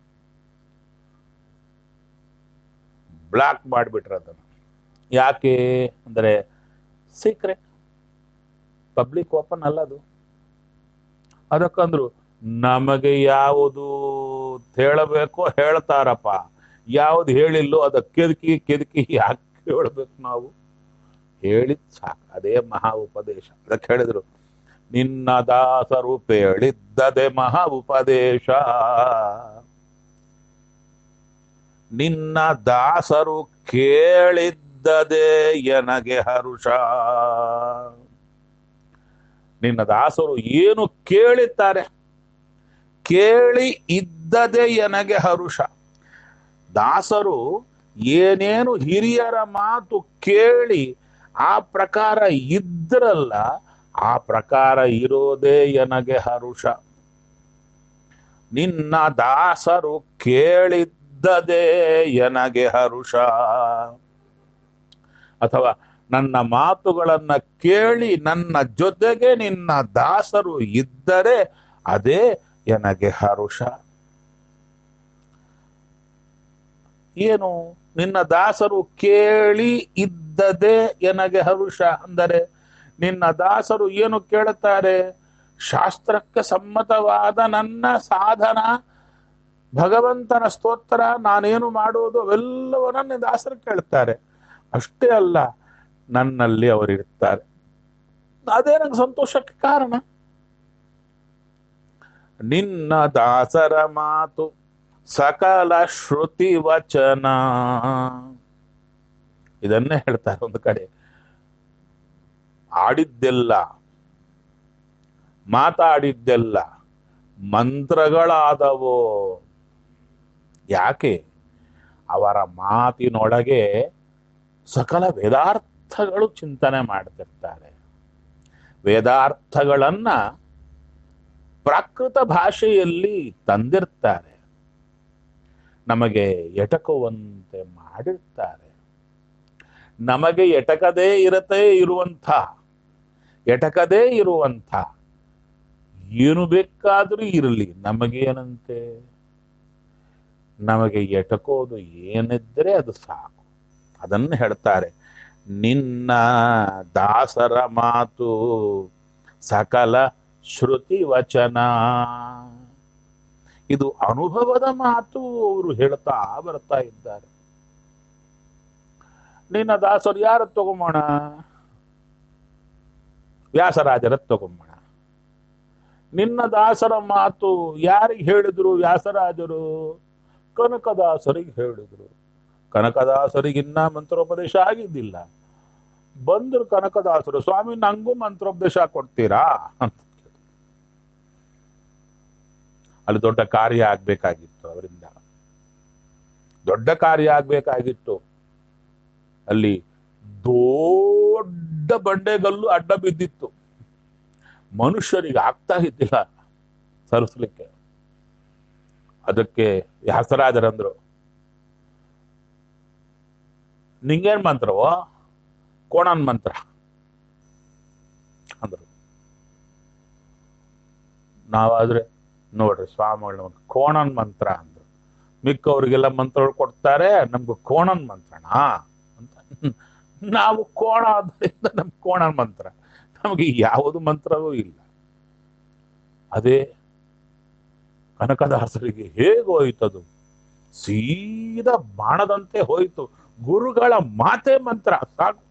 Speaker 1: ಬ್ಲ್ಯಾಕ್ ಮಾಡಿಬಿಟ್ರು ಅದನ್ನು ಯಾಕೆ ಅಂದರೆ ಸೀಕ್ರೆಟ್ ಪಬ್ಲಿಕ್ ಓಪನ್ ಅಲ್ಲ ಅದು ಅದಕ್ಕಂದ್ರು ನಮಗೆ ಯಾವುದು ಹೇಳಬೇಕೋ ಹೇಳ್ತಾರಪ್ಪ ಯಾವ್ದು ಹೇಳಿಲ್ಲೋ ಅದ ಕೆದಕಿ ಕೆದಕಿ ಯಾಕೆ ಹೇಳ್ಬೇಕು ನಾವು ಹೇಳಿದ್ ಸಾಕು ಅದೇ ಮಹಾ ಉಪದೇಶ ಅದಕ್ಕೆ ಹೇಳಿದ್ರು ನಿನ್ನ ದಾಸರು ಪೇಳಿದ್ದದೆ ಮಹಾ ಉಪದೇಶ ನಿನ್ನ ದಾಸರು ಕೇಳಿದ್ದದೆ ಎನಗೆ ಹರುಷ ನಿನ್ನ ದಾಸರು ಏನು ಕೇಳಿದ್ದಾರೆ ಕೇಳಿ ಇದ್ದದೆ ಎನಗೆ ಹರುಷ ದಾಸರು ಏನೇನು ಹಿರಿಯರ ಮಾತು ಕೇಳಿ ಆ ಪ್ರಕಾರ ಇದ್ರಲ್ಲ ಆ ಪ್ರಕಾರ ಇರೋದೇ ಎನಗೆ ಹರುಷ ನಿನ್ನ ದಾಸರು ಕೇಳಿದ್ದದೇ ಎನಗೆ ಹರುಷ ಅಥವಾ ನನ್ನ ಮಾತುಗಳನ್ನ ಕೇಳಿ ನನ್ನ ಜೊತೆಗೆ ನಿನ್ನ ದಾಸರು ಇದ್ದರೆ ಅದೇ ಎನಗೆ ಹರುಷ ಏನು ನಿನ್ನ ದಾಸರು ಕೇಳಿ ಇದ್ದದೆ ಎನಗೆ ಹರುಷ ಅಂದರೆ ನಿನ್ನ ದಾಸರು ಏನು ಕೇಳುತ್ತಾರೆ ಶಾಸ್ತ್ರಕ್ಕೆ ಸಮ್ಮತವಾದ ನನ್ನ ಸಾಧನ ಭಗವಂತನ ಸ್ತೋತ್ರ ನಾನೇನು ಮಾಡುವುದು ಅವೆಲ್ಲವನ್ನ ನಿನ್ನ ದಾಸರು ಕೇಳ್ತಾರೆ ಅಷ್ಟೇ ಅಲ್ಲ ನನ್ನಲ್ಲಿ ಅವರಿರ್ತಾರೆ ಅದೇ ನಂಗೆ ಸಂತೋಷಕ್ಕೆ ಕಾರಣ ನಿನ್ನ ದಾಸರ ಮಾತು ಸಕಲ ಶ್ರುತಿ ವಚನ ಇದನ್ನೇ ಹೇಳ್ತಾರೆ ಒಂದು ಕಡೆ ಆಡಿದ್ದೆಲ್ಲ ಮಾತಾಡಿದ್ದೆಲ್ಲ ಮಂತ್ರಗಳಾದವೋ ಯಾಕೆ ಅವರ ಮಾತಿನೊಳಗೆ ಸಕಲ ವೇದಾರ್ಥಗಳು ಚಿಂತನೆ ಮಾಡ್ತಿರ್ತಾರೆ ವೇದಾರ್ಥಗಳನ್ನ ಪ್ರಾಕೃತ ಭಾಷೆಯಲ್ಲಿ ತಂದಿರ್ತಾರೆ ನಮಗೆ ಎಟಕುವಂತೆ ಮಾಡಿರ್ತಾರೆ ನಮಗೆ ಎಟಕದೇ ಇರದೇ ಇರುವಂಥ ಎಟಕದೇ ಇರುವಂಥ ಏನು ಬೇಕಾದರೂ ಇರಲಿ ನಮಗೇನಂತೆ ನಮಗೆ ಎಟಕೋದು ಏನಿದ್ರೆ ಅದು ಸಾಕು ಅದನ್ನು ಹೇಳ್ತಾರೆ ನಿನ್ನ ದಾಸರ ಮಾತು ಸಕಲ ಶ್ರುತಿ ವಚನ ಇದು ಅನುಭವದ ಮಾತು ಅವರು ಹೇಳ್ತಾ ಬರ್ತಾ ಇದ್ದಾರೆ ನಿನ್ನ ದಾಸರು ಯಾರ ತಗೊಂಬೋಣ ವ್ಯಾಸರಾಜರ ತಗೊಂಬೋಣ ನಿನ್ನ ದಾಸರ ಮಾತು ಯಾರಿಗೆ ಹೇಳಿದ್ರು ವ್ಯಾಸರಾಜರು ಕನಕದಾಸರಿಗೆ ಹೇಳಿದ್ರು ಕನಕದಾಸರಿಗಿನ್ನ ಮಂತ್ರೋಪದೇಶ ಆಗಿದ್ದಿಲ್ಲ ಬಂದ್ರು ಕನಕದಾಸರು ಸ್ವಾಮಿ ನಂಗೂ ಮಂತ್ರೋಪದೇಶ ಕೊಡ್ತೀರಾ ಅಂತ ಅಲ್ಲಿ ದೊಡ್ಡ ಕಾರ್ಯ ಆಗ್ಬೇಕಾಗಿತ್ತು ಅವರಿಂದ ದೊಡ್ಡ ಕಾರ್ಯ ಆಗ್ಬೇಕಾಗಿತ್ತು ಅಲ್ಲಿ ದೊಡ್ಡ ಬಂಡೆಗಲ್ಲು ಅಡ್ಡ ಬಿದ್ದಿತ್ತು ಮನುಷ್ಯರಿಗೆ ಆಗ್ತಾ ಇದ್ದಿಲ್ಲ ಸರಿಸ್ಲಿಕ್ಕೆ ಅದಕ್ಕೆ ವ್ಯಾಸರಾಜರಂದ್ರು ನಿಂಗೇನ್ ಮಂತ್ರವೋ ಕೋಣನ್ ಮಂತ್ರ ಅಂದ್ರು ನಾವಾದ್ರೆ ನೋಡ್ರಿ ಸ್ವಾಮಿಗಳು ಕೋಣನ್ ಮಂತ್ರ ಅಂದ್ರು ಮಿಕ್ಕವ್ರಿಗೆಲ್ಲ ಮಂತ್ರಗಳು ಕೊಡ್ತಾರೆ ನಮ್ಗೆ ಕೋಣನ್ ಮಂತ್ರನಾ ಅಂತ ನಾವು ಕೋಣ ಆದ್ರಿಂದ ನಮ್ಗೆ ಕೋಣನ್ ಮಂತ್ರ ನಮಗೆ ಯಾವುದು ಮಂತ್ರವೂ ಇಲ್ಲ ಅದೇ ಕನಕದಾಸರಿಗೆ ಹೇಗೆ ಹೋಯ್ತದು ಸೀದಾ ಬಾಣದಂತೆ ಹೋಯ್ತು ಗುರುಗಳ ಮಾತೆ ಮಂತ್ರ ಸಾಕು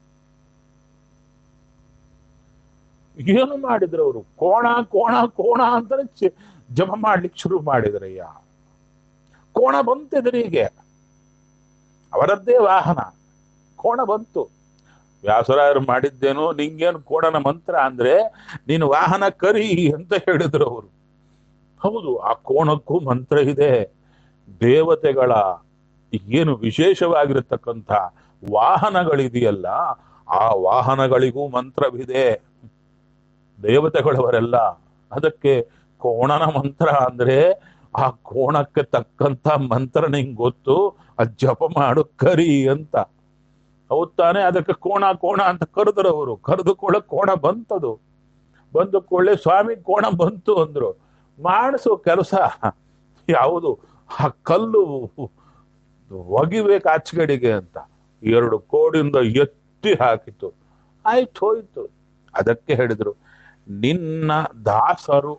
Speaker 1: ಏನು ಮಾಡಿದ್ರು ಅವರು ಕೋಣ ಕೋಣ ಕೋಣ ಅಂತಾನೆ ಚಿ- ಜಪ ಮಾಡ್ಲಿಕ್ಕೆ ಶುರು ಮಾಡಿದ್ರಯ್ಯ ಕೋಣ ಬಂತು ಎದುರಿಗೆ ಅವರದ್ದೇ ವಾಹನ ಕೋಣ ಬಂತು ವ್ಯಾಸರಾಯರು ಮಾಡಿದ್ದೇನು ನಿಂಗೇನು ಕೋಣನ ಮಂತ್ರ ಅಂದ್ರೆ ನೀನು ವಾಹನ ಕರಿ ಅಂತ ಹೇಳಿದ್ರು ಅವರು ಹೌದು ಆ ಕೋಣಕ್ಕೂ ಮಂತ್ರ ಇದೆ ದೇವತೆಗಳ ಏನು ವಿಶೇಷವಾಗಿರತಕ್ಕಂಥ ವಾಹನಗಳಿದೆಯಲ್ಲ ಆ ವಾಹನಗಳಿಗೂ ಮಂತ್ರವಿದೆ ದೇವತೆಗಳವರೆಲ್ಲ ಅದಕ್ಕೆ ಕೋಣನ ಮಂತ್ರ ಅಂದ್ರೆ ಆ ಕೋಣಕ್ಕೆ ತಕ್ಕಂತ ಮಂತ್ರ ನಿಂಗೆ ಗೊತ್ತು ಅದ್ ಜಪ ಮಾಡು ಕರಿ ಅಂತ ಹೌದ್ ತಾನೆ ಅದಕ್ಕೆ ಕೋಣ ಕೋಣ ಅಂತ ಕರೆದ್ರು ಅವರು ಕರೆದುಕೊಳ್ಳ ಕೋಣ ಬಂತದು ಬಂದು ಕೊಳ್ಳೆ ಸ್ವಾಮಿ ಕೋಣ ಬಂತು ಅಂದ್ರು ಮಾಡಿಸು ಕೆಲಸ ಯಾವುದು ಆ ಕಲ್ಲು ಒಗಿಬೇಕು ಆಚೆಗಡೆಗೆ ಅಂತ ಎರಡು ಕೋಡಿಂದ ಎತ್ತಿ ಹಾಕಿತು ಆಯ್ತು ಹೋಯ್ತು ಅದಕ್ಕೆ ಹೇಳಿದ್ರು ನಿನ್ನ ದಾಸರು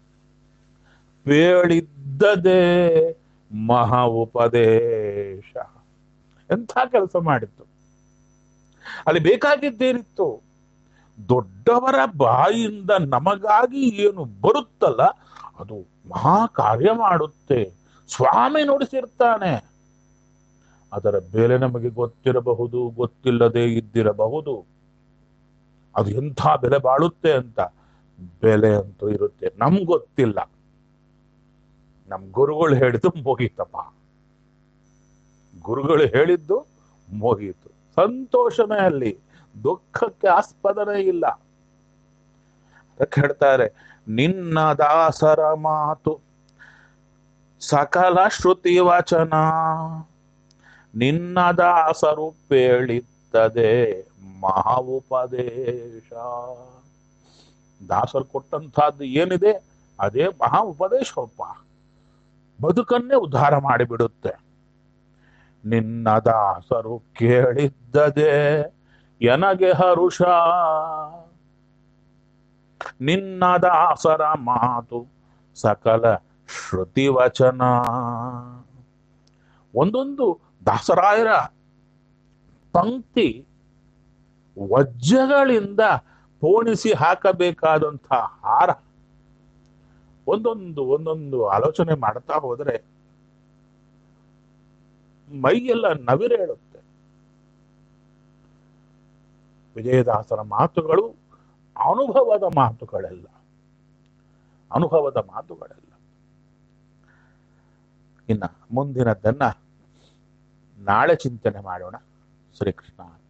Speaker 1: ಬೇಳಿದ್ದದೇ ಮಹಾ ಉಪದೇಶ ಎಂಥ ಕೆಲಸ ಮಾಡಿತ್ತು ಅಲ್ಲಿ ಬೇಕಾಗಿದ್ದೇನಿತ್ತು ದೊಡ್ಡವರ ಬಾಯಿಂದ ನಮಗಾಗಿ ಏನು ಬರುತ್ತಲ್ಲ ಅದು ಮಹಾ ಕಾರ್ಯ ಮಾಡುತ್ತೆ ಸ್ವಾಮಿ ನುಡಿಸಿರ್ತಾನೆ ಅದರ ಬೆಲೆ ನಮಗೆ ಗೊತ್ತಿರಬಹುದು ಗೊತ್ತಿಲ್ಲದೆ ಇದ್ದಿರಬಹುದು ಅದು ಎಂಥ ಬೆಲೆ ಬಾಳುತ್ತೆ ಅಂತ ಬೆಲೆ ಅಂತೂ ಇರುತ್ತೆ ನಮ್ಗೆ ಗೊತ್ತಿಲ್ಲ ನಮ್ ಗುರುಗಳು ಹೇಳಿದ್ದು ಮುಗೀತಪ್ಪ ಗುರುಗಳು ಹೇಳಿದ್ದು ಮುಗೀತು ಸಂತೋಷನೇ ಅಲ್ಲಿ ದುಃಖಕ್ಕೆ ಆಸ್ಪದನೇ ಇಲ್ಲ ಅದಕ್ಕೆ ಹೇಳ್ತಾರೆ ನಿನ್ನ ದಾಸರ ಮಾತು ಸಕಲ ಶ್ರುತಿ ವಚನ ನಿನ್ನ ದಾಸರು ಪೇಳಿತ್ತದೆ ಮಹಾ ಉಪದೇಶ ದಾಸರು ಕೊಟ್ಟಂತಹದ್ದು ಏನಿದೆ ಅದೇ ಮಹಾ ಉಪದೇಶವಪ್ಪ ಬದುಕನ್ನೇ ಉದ್ಧಾರ ಮಾಡಿಬಿಡುತ್ತೆ ನಿನ್ನ ದಾಸರು ಕೇಳಿದ್ದದೆ ಎನಗೆ ಹರುಷ ನಿನ್ನ ದಾಸರ ಮಾತು ಸಕಲ ಶ್ರುತಿ ವಚನ ಒಂದೊಂದು ದಾಸರಾಯರ ಪಂಕ್ತಿ ವಜ್ರಗಳಿಂದ ಪೋಣಿಸಿ ಹಾಕಬೇಕಾದಂಥ ಹಾರ ಒಂದೊಂದು ಒಂದೊಂದು ಆಲೋಚನೆ ಮಾಡ್ತಾ ಹೋದ್ರೆ ಮೈಯೆಲ್ಲ ನವಿರೇಳುತ್ತೆ ವಿಜಯದಾಸರ ಮಾತುಗಳು ಅನುಭವದ ಮಾತುಗಳೆಲ್ಲ ಅನುಭವದ ಮಾತುಗಳೆಲ್ಲ ಇನ್ನ ಮುಂದಿನದ್ದನ್ನ ನಾಳೆ ಚಿಂತನೆ ಮಾಡೋಣ ಶ್ರೀಕೃಷ್ಣ